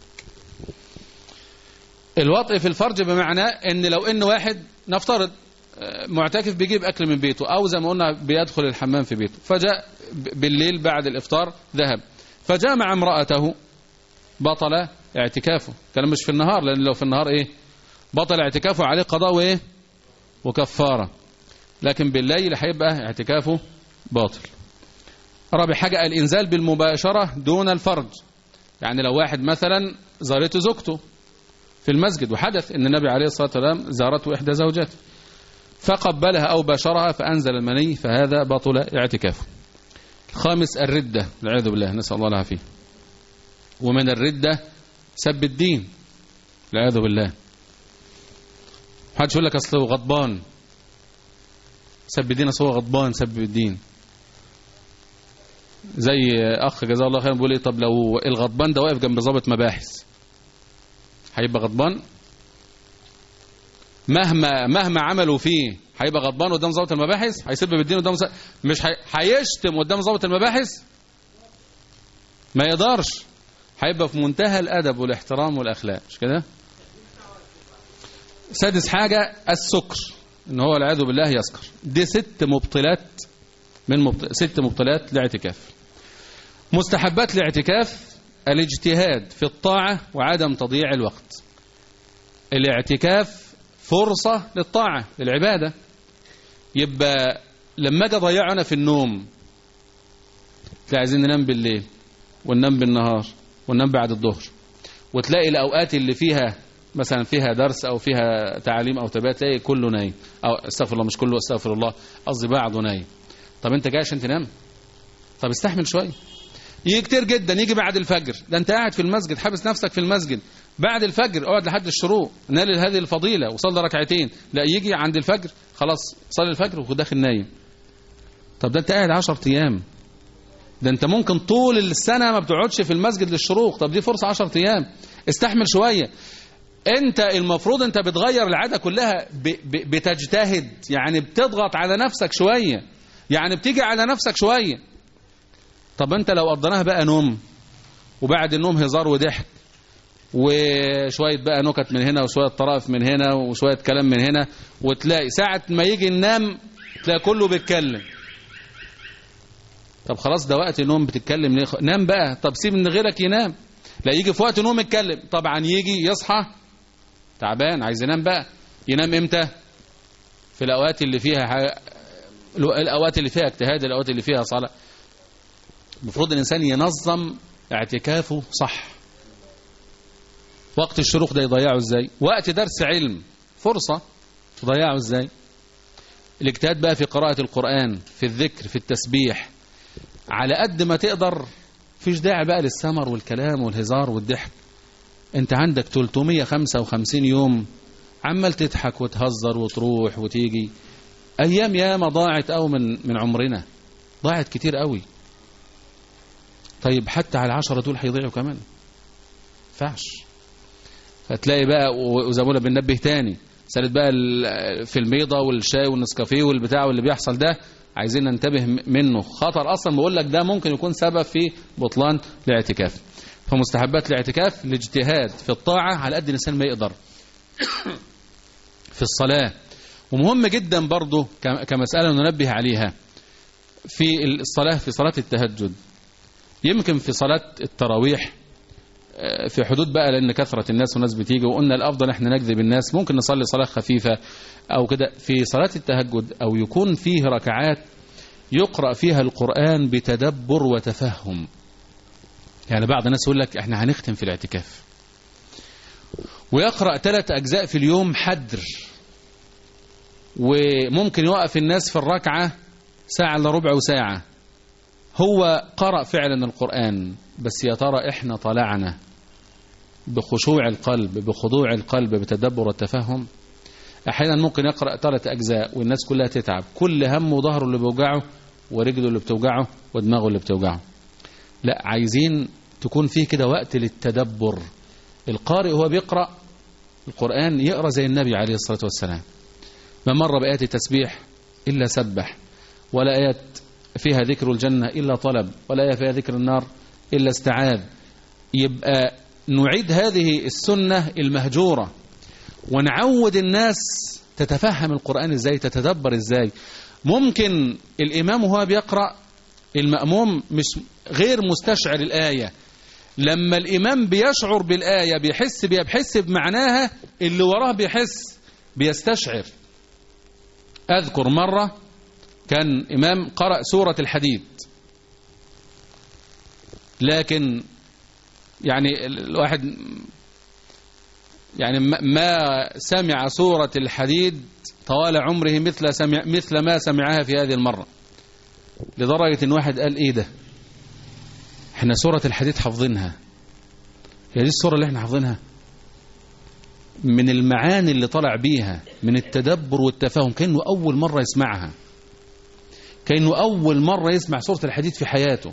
الوطء في الفرج بمعنى ان لو ان واحد نفترض آه، معتكف بيجيب اكل من بيته او زي ما قلنا بيدخل الحمام في بيته فجاء ب- بالليل بعد الافطار ذهب فجاء مع امرأته بطل اعتكافه كلام مش في النهار لان لو في النهار ايه بطل اعتكافه عليه قضاء وايه وكفارة لكن بالليل هيبقى اعتكافه باطل رابع حاجة الإنزال بالمباشرة دون الفرج يعني لو واحد مثلا زارته زوجته في المسجد وحدث ان النبي عليه الصلاة والسلام زارته إحدى زوجاته فقبلها أو باشرها فأنزل المني فهذا بطل اعتكافه الخامس الردة والعياذ بالله نسأل الله العافية ومن الردة سب الدين والعياذ بالله محدش يقول لك اصله غضبان سب الدين اصل هو غضبان سب الدين زي اخ جزاه الله خيرا بيقول ايه طب لو الغضبان ده واقف جنب ضابط مباحث هيبقى غضبان مهما مهما عملوا فيه هيبقى غضبان قدام ضابط المباحث هيسب بالدين قدام ز- مش هي- هيشتم قدام ضابط المباحث ما يقدرش هيبقى في منتهى الادب والاحترام والاخلاق مش كده سادس حاجة السكر ان هو والعياذ بالله يسكر دي ست مبطلات من مبط... ست مبطلات لاعتكاف مستحبات الاعتكاف الاجتهاد في الطاعة وعدم تضييع الوقت الاعتكاف فرصة للطاعة للعبادة يبقى لما اجي اضيعه انا في النوم تلاقي عايزين ننام بالليل وننام بالنهار وننام بعد الظهر وتلاقي الأوقات اللي فيها مثلا فيها درس أو فيها تعليم أو تربية تلاقي كله نايم أو استغفر الله مش كله استغفر الله قصدي بعضه نايم طب أنت جاي عشان تنام طب استحمل شوية يجي كتير جدا يجي بعد الفجر ده أنت قاعد في المسجد حابس نفسك في المسجد بعد الفجر اقعد لحد الشروق نال هذه الفضيلة وصلي ركعتين لا يجي عند الفجر خلاص صلي الفجر وداخل نايم طب ده انت قاعد 10 ايام ده انت ممكن طول السنة ما بتقعدش في المسجد للشروق طب دي فرصة 10 ايام استحمل شوية انت المفروض انت بتغير العادة كلها ب ب بتجتهد يعني بتضغط على نفسك شوية يعني بتيجي على نفسك شوية طب انت لو قضيناها بقى نوم وبعد النوم هزار وضحك وشوية بقى نكت من هنا وشوية طرائف من هنا وشوية كلام من هنا وتلاقي ساعة ما يجي ننام تلاقي كله بيتكلم طب خلاص ده وقت نوم بتتكلم ليه نام بقى طب سيب ان غيرك ينام لا يجي في وقت نوم يتكلم طبعا يجي يصحى تعبان عايز ينام بقى ينام امتى في الاوقات اللي فيها ح... الاوقات اللي فيها اجتهاد الاوقات اللي فيها صلاه المفروض الانسان ينظم اعتكافه صح وقت الشروق ده يضيعه ازاي وقت درس علم فرصة تضيعه ازاي الاجتهاد بقى في قراءة القرآن في الذكر في التسبيح على قد ما تقدر فيش داعي بقى للسمر والكلام والهزار والضحك انت عندك 355 يوم عمال تضحك وتهزر وتروح وتيجي ايام ياما ضاعت او من من عمرنا ضاعت كتير قوي طيب حتى على العشرة دول هيضيعوا كمان فعش فتلاقي بقى وزمونا بننبه تاني سالت بقى في الميضة والشاي والنسكافيه والبتاع واللي بيحصل ده عايزين ننتبه منه خطر اصلا بقول لك ده ممكن يكون سبب في بطلان الاعتكاف فمستحبات الاعتكاف الاجتهاد في الطاعة على قد الانسان ما يقدر في الصلاة ومهم جدا برضه كمسألة ننبه عليها في الصلاة في صلاة التهجد يمكن في صلاة التراويح في حدود بقى لأن كثرة الناس والناس بتيجي وقلنا الأفضل احنا نجذب الناس ممكن نصلي صلاة خفيفة أو كده في صلاة التهجد أو يكون فيه ركعات يقرأ فيها القرآن بتدبر وتفهم يعني بعض الناس يقول لك احنا هنختم في الاعتكاف ويقرأ ثلاث أجزاء في اليوم حدر وممكن يوقف الناس في الركعة ساعة إلا ربع وساعة هو قرأ فعلا القرآن بس يا ترى احنا طلعنا بخشوع القلب بخضوع القلب بتدبر التفهم احيانا ممكن يقرأ ثلاث اجزاء والناس كلها تتعب كل همه ظهره اللي بيوجعه ورجله اللي بتوجعه ودماغه اللي بتوجعه لا عايزين تكون فيه كده وقت للتدبر القارئ هو بيقرأ القرآن يقرأ زي النبي عليه الصلاة والسلام ما مر بآيات التسبيح إلا سبح ولا آيات فيها ذكر الجنة إلا طلب ولا آية فيها ذكر النار إلا استعاذ يبقى نعيد هذه السنة المهجورة ونعود الناس تتفهم القرآن ازاي تتدبر ازاي ممكن الإمام وهو بيقرأ المأموم مش غير مستشعر الآية لما الإمام بيشعر بالآية بيحس بيها بيحس بمعناها اللي وراه بيحس بيستشعر أذكر مرة كان إمام قرأ سورة الحديد لكن يعني الواحد يعني ما سمع سورة الحديد طوال عمره مثل سمع مثل ما سمعها في هذه المرة لدرجة ان واحد قال ايه ده احنا سورة الحديد حافظينها هي دي السورة اللي احنا حافظينها من المعاني اللي طلع بيها من التدبر والتفاهم كأنه أول مرة يسمعها كأنه أول مرة يسمع سورة الحديد في حياته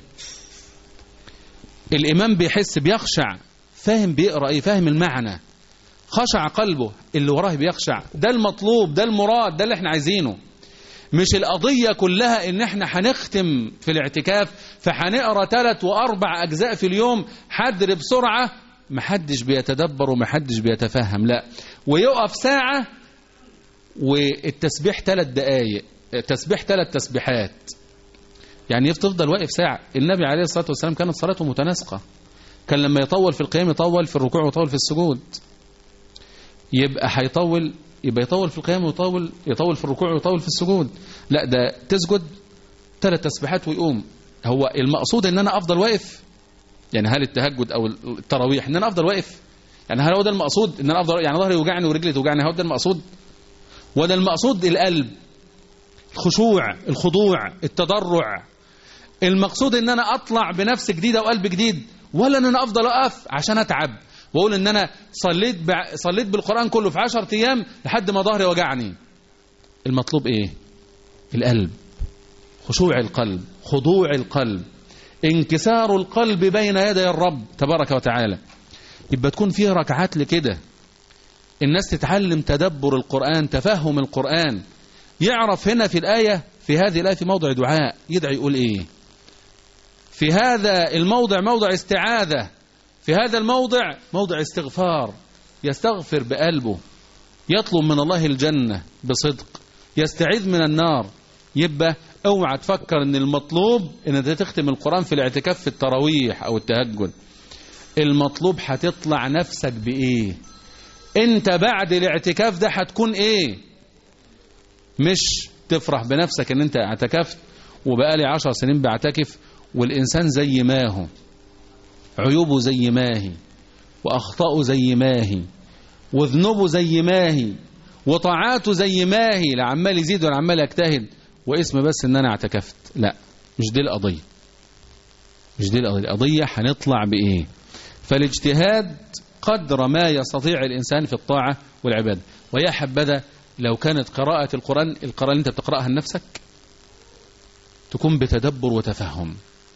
الإمام بيحس بيخشع فاهم بيقرأ ايه فاهم المعنى خشع قلبه اللي وراه بيخشع ده المطلوب ده المراد ده اللي احنا عايزينه مش القضية كلها ان احنا هنختم في الاعتكاف فهنقرا ثلاث واربع اجزاء في اليوم حدر بسرعة محدش بيتدبر ومحدش بيتفهم لا ويقف ساعة والتسبيح ثلاث دقايق تسبيح ثلاث تسبيحات يعني يفضل واقف ساعة النبي عليه الصلاة والسلام كانت صلاته متناسقة كان لما يطول في القيام يطول في الركوع ويطول في السجود يبقى هيطول يبقى يطول في القيام ويطول يطول في الركوع ويطول في السجود لا ده تسجد ثلاث تسبيحات ويقوم هو المقصود ان انا افضل واقف يعني هل التهجد او التراويح ان انا افضل واقف يعني هل هو ده المقصود ان انا افضل يعني ظهري يوجعني ورجلي توجعني هو ده المقصود ولا المقصود القلب الخشوع الخضوع التضرع المقصود ان انا اطلع بنفس جديده وقلب جديد ولا ان انا افضل اقف عشان اتعب واقول ان انا صليت بع... صليت بالقران كله في 10 ايام لحد ما ظهري وجعني المطلوب ايه القلب خشوع القلب خضوع القلب انكسار القلب بين يدي الرب تبارك وتعالى يبقى تكون فيه ركعات لكده الناس تتعلم تدبر القرآن تفهم القرآن يعرف هنا في الآية في هذه الآية في موضع دعاء يدعي يقول إيه في هذا الموضع موضع استعاذة في هذا الموضع موضع استغفار يستغفر بقلبه يطلب من الله الجنة بصدق يستعيذ من النار يبقى اوعى تفكر ان المطلوب ان انت تختم القرآن في الاعتكاف في التراويح او التهجد المطلوب هتطلع نفسك بايه انت بعد الاعتكاف ده هتكون ايه مش تفرح بنفسك ان انت اعتكفت وبقالي عشر سنين بعتكف والانسان زي ما هو عيوبه زي ما هي واخطاؤه زي ما هي وذنوبه زي ما هي وطاعاته زي ما هي لا عمال يزيد ولا عمال يجتهد واسم بس ان انا اعتكفت لا مش دي القضيه مش دي القضيه القضيه هنطلع بايه فالاجتهاد قدر ما يستطيع الانسان في الطاعه والعباده ويا حبذا لو كانت قراءه القران القراءه اللي انت بتقراها لنفسك تكون بتدبر وتفهم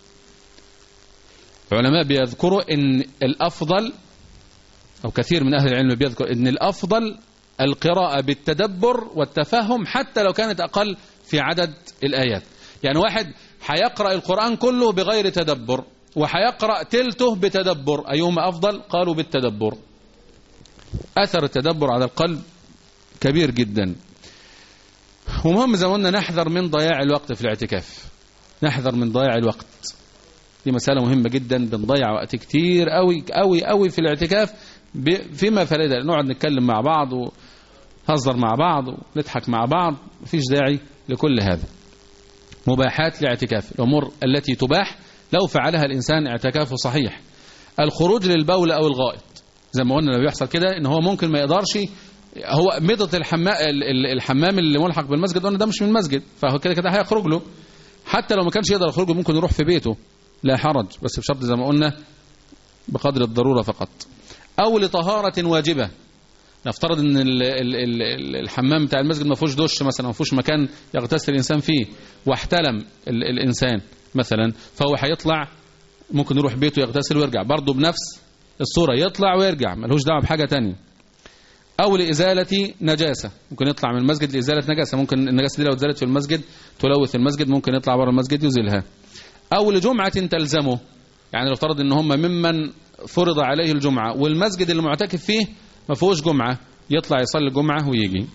العلماء بيذكروا ان الافضل او كثير من اهل العلم بيذكر ان الافضل القراءه بالتدبر والتفهم حتى لو كانت اقل في عدد الآيات يعني واحد هيقرأ القرآن كله بغير تدبر وهيقرأ تلته بتدبر أيهما أفضل قالوا بالتدبر أثر التدبر على القلب كبير جدا ومهم زي ما قلنا نحذر من ضياع الوقت في الاعتكاف نحذر من ضياع الوقت دي مسألة مهمة جدا بنضيع وقت كتير قوي قوي قوي في الاعتكاف فيما فائدة نقعد نتكلم مع بعض ونهزر مع بعض ونضحك مع بعض مفيش داعي لكل هذا مباحات لاعتكاف الأمور التي تباح لو فعلها الإنسان اعتكافه صحيح الخروج للبول أو الغائط زي ما قلنا لو بيحصل كده ان هو ممكن ما يقدرش هو مضة الحمام الحمام اللي ملحق بالمسجد قلنا ده مش من المسجد فهو كده كده هيخرج له حتى لو ما كانش يقدر يخرج ممكن يروح في بيته لا حرج بس بشرط زي ما قلنا بقدر الضرورة فقط أو لطهارة واجبة نفترض ان ال ال ال الحمام بتاع المسجد ما فيهوش دش مثلا ما فيهوش مكان يغتسل الانسان فيه واحتلم ال الانسان مثلا فهو هيطلع ممكن يروح بيته يغتسل ويرجع برضه بنفس الصوره يطلع ويرجع ملهوش دعوه بحاجه تانية او لازاله نجاسه ممكن يطلع من المسجد لازاله نجاسه ممكن النجاسه دي لو اتزالت في المسجد تلوث المسجد ممكن يطلع بره المسجد يزيلها او لجمعه تلزمه يعني لو افترض ان هم ممن فرض عليه الجمعه والمسجد اللي معتكف فيه ما فيهوش جمعة يطلع يصلي الجمعة ويجي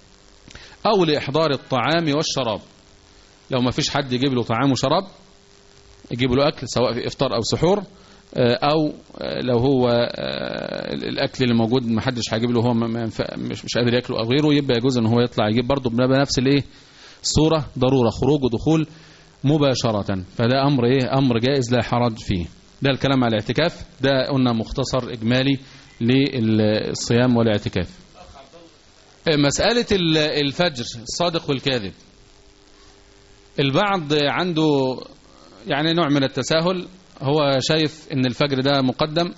أو لإحضار الطعام والشراب لو ما فيش حد يجيب له طعام وشراب يجيب له أكل سواء في إفطار أو سحور أو لو هو الأكل اللي موجود ما حدش هيجيب له هو مش مش قادر ياكله أو غيره يبقى يجوز إن هو يطلع يجيب برضه بنفس الإيه الصورة ضرورة خروج ودخول مباشرة فده أمر إيه أمر جائز لا حرج فيه ده الكلام على الاعتكاف ده قلنا مختصر إجمالي للصيام والاعتكاف مسألة الفجر الصادق والكاذب البعض عنده يعني نوع من التساهل هو شايف ان الفجر ده مقدم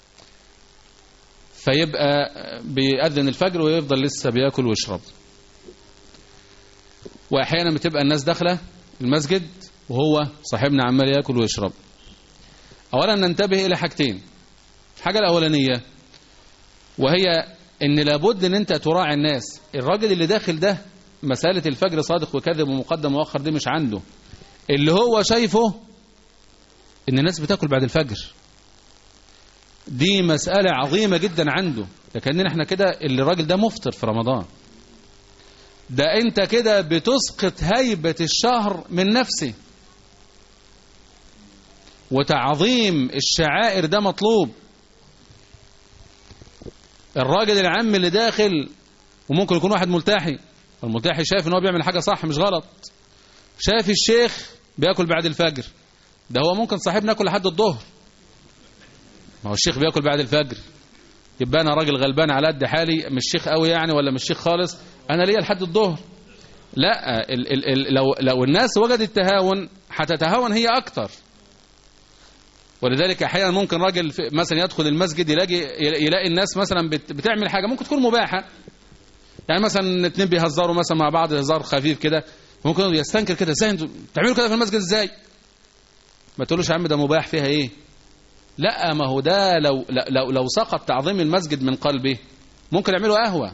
فيبقى بيأذن الفجر ويفضل لسه بياكل ويشرب واحيانا بتبقى الناس داخله المسجد وهو صاحبنا عمال ياكل ويشرب اولا ننتبه الى حاجتين الحاجه الاولانيه وهي ان لابد ان انت تراعي الناس الراجل اللي داخل ده مسألة الفجر صادق وكذب ومقدم ومؤخر دي مش عنده اللي هو شايفه ان الناس بتاكل بعد الفجر دي مسألة عظيمة جدا عنده لكننا احنا كده اللي الراجل ده مفطر في رمضان ده انت كده بتسقط هيبة الشهر من نفسه وتعظيم الشعائر ده مطلوب الراجل العام اللي داخل وممكن يكون واحد ملتحي الملتحي شايف ان هو بيعمل حاجة صح مش غلط شايف الشيخ بياكل بعد الفجر ده هو ممكن صاحبنا ياكل لحد الظهر ما هو الشيخ بياكل بعد الفجر يبقى انا راجل غلبان على قد حالي مش شيخ قوي يعني ولا مش شيخ خالص انا ليا لحد الظهر لا ال ال ال لو لو الناس وجدت تهاون هتتهاون هي اكتر ولذلك احيانا ممكن راجل في- مثلا يدخل المسجد يلاقي يلاقي الناس مثلا بت- بتعمل حاجه ممكن تكون مباحه يعني مثلا اتنين بيهزروا مثلا مع بعض هزار خفيف كده ممكن يستنكر كده ازاي انتوا بتعملوا كده في المسجد ازاي ما تقولوش يا عم ده مباح فيها ايه لا ما هو ده لو لو لو سقط تعظيم المسجد من قلبه ممكن يعملوا قهوه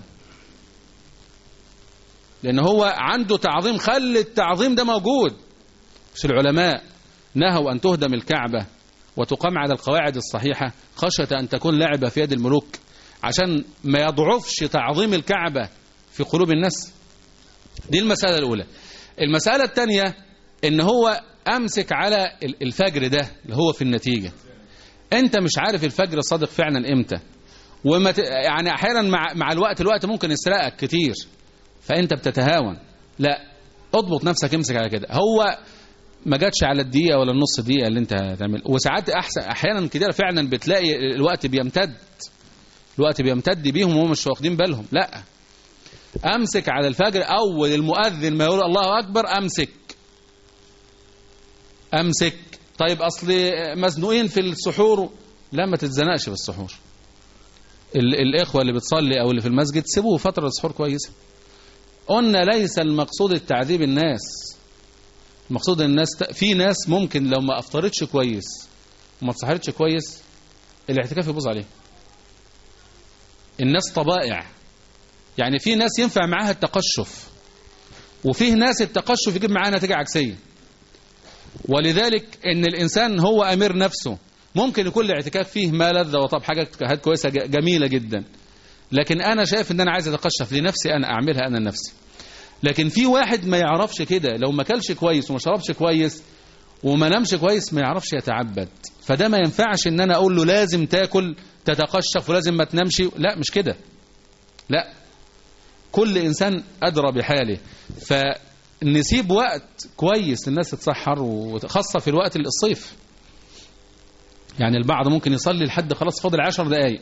لان هو عنده تعظيم خلي التعظيم ده موجود مش العلماء نهوا ان تهدم الكعبه وتقام على القواعد الصحيحه خشيه ان تكون لعبه في يد الملوك عشان ما يضعفش تعظيم الكعبه في قلوب الناس دي المساله الاولى المساله الثانيه ان هو امسك على ال- الفجر ده اللي هو في النتيجه انت مش عارف الفجر صادق فعلا امتى وما ت... يعني احيانا مع مع الوقت الوقت ممكن يسرقك كتير فانت بتتهاون لا اضبط نفسك امسك على كده هو ما جاتش على الدقيقه ولا النص دقيقه اللي انت هتعمل وساعات احسن احيانا كتير فعلا بتلاقي الوقت بيمتد الوقت بيمتد بيهم وهم مش واخدين بالهم لا امسك على الفجر اول المؤذن ما يقول الله اكبر امسك امسك طيب اصل مزنوقين في السحور لا ما تتزنقش في السحور ال- الاخوه اللي بتصلي او اللي في المسجد سيبوه فتره السحور كويسه قلنا ليس المقصود التعذيب الناس المقصود الناس ت... في ناس ممكن لو ما افطرتش كويس وما اتسحرتش كويس الاعتكاف يبوظ عليه الناس طبائع يعني في ناس ينفع معاها التقشف وفيه ناس التقشف يجيب معاها نتيجه عكسيه ولذلك ان الانسان هو امير نفسه ممكن يكون الاعتكاف فيه ما لذة وطب حاجه حاجات كويسه ج- جميله جدا لكن انا شايف ان انا عايز اتقشف لنفسي انا اعملها انا لنفسي لكن في واحد ما يعرفش كده لو ما كلش كويس وما شربش كويس وما نامش كويس ما يعرفش يتعبد فده ما ينفعش ان انا اقول له لازم تاكل تتقشف ولازم ما تنامش لا مش كده لا كل انسان ادرى بحاله فنسيب وقت كويس الناس تتسحر وخاصه في الوقت الصيف يعني البعض ممكن يصلي لحد خلاص فاضل عشر دقايق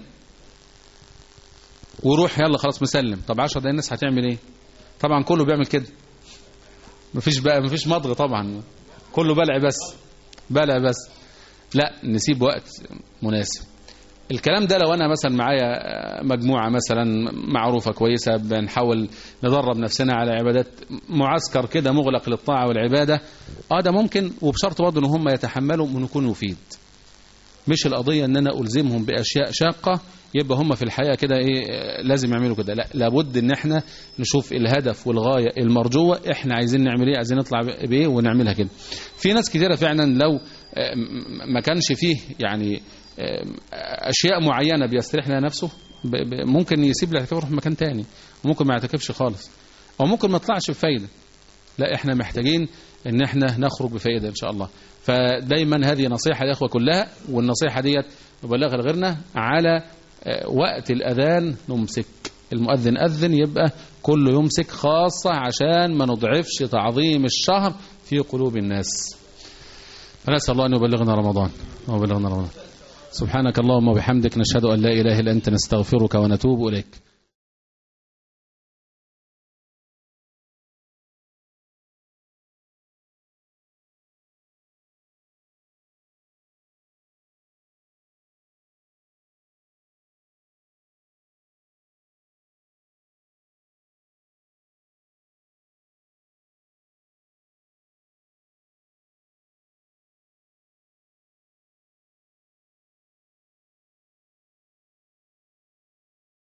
ويروح يلا خلاص مسلم طب عشر دقايق الناس هتعمل ايه طبعا كله بيعمل كده مفيش بقى مفيش مضغ طبعا كله بلع بس بلع بس لا نسيب وقت مناسب الكلام ده لو انا مثلا معايا مجموعه مثلا معروفه كويسه بنحاول ندرب نفسنا على عبادات معسكر كده مغلق للطاعه والعباده اه ده ممكن وبشرط برضه ان هم يتحملوا من يكون مفيد مش القضيه ان انا الزمهم باشياء شاقه يبقى هم في الحياه كده ايه آه، لازم يعملوا كده لا لابد ان احنا نشوف الهدف والغايه المرجوه احنا عايزين نعمل ايه عايزين نطلع بايه ونعملها كده في ناس كتيره فعلا لو آه، م- ما كانش فيه يعني آه، اشياء معينه بيستريح لها نفسه ب- ب- ممكن يسيب الاعتكاف ويروح مكان تاني وممكن ما يعتكفش خالص او ممكن ما يطلعش بفايده لا احنا محتاجين ان احنا نخرج بفائده ان شاء الله فدايما هذه نصيحه للاخوه كلها والنصيحه ديت نبلغها لغيرنا على آه، وقت الاذان نمسك المؤذن اذن يبقى كله يمسك خاصه عشان ما نضعفش تعظيم الشهر في قلوب الناس فنسال الله ان يبلغنا رمضان ويبلغنا رمضان سبحانك اللهم وبحمدك نشهد ان لا اله الا انت نستغفرك ونتوب اليك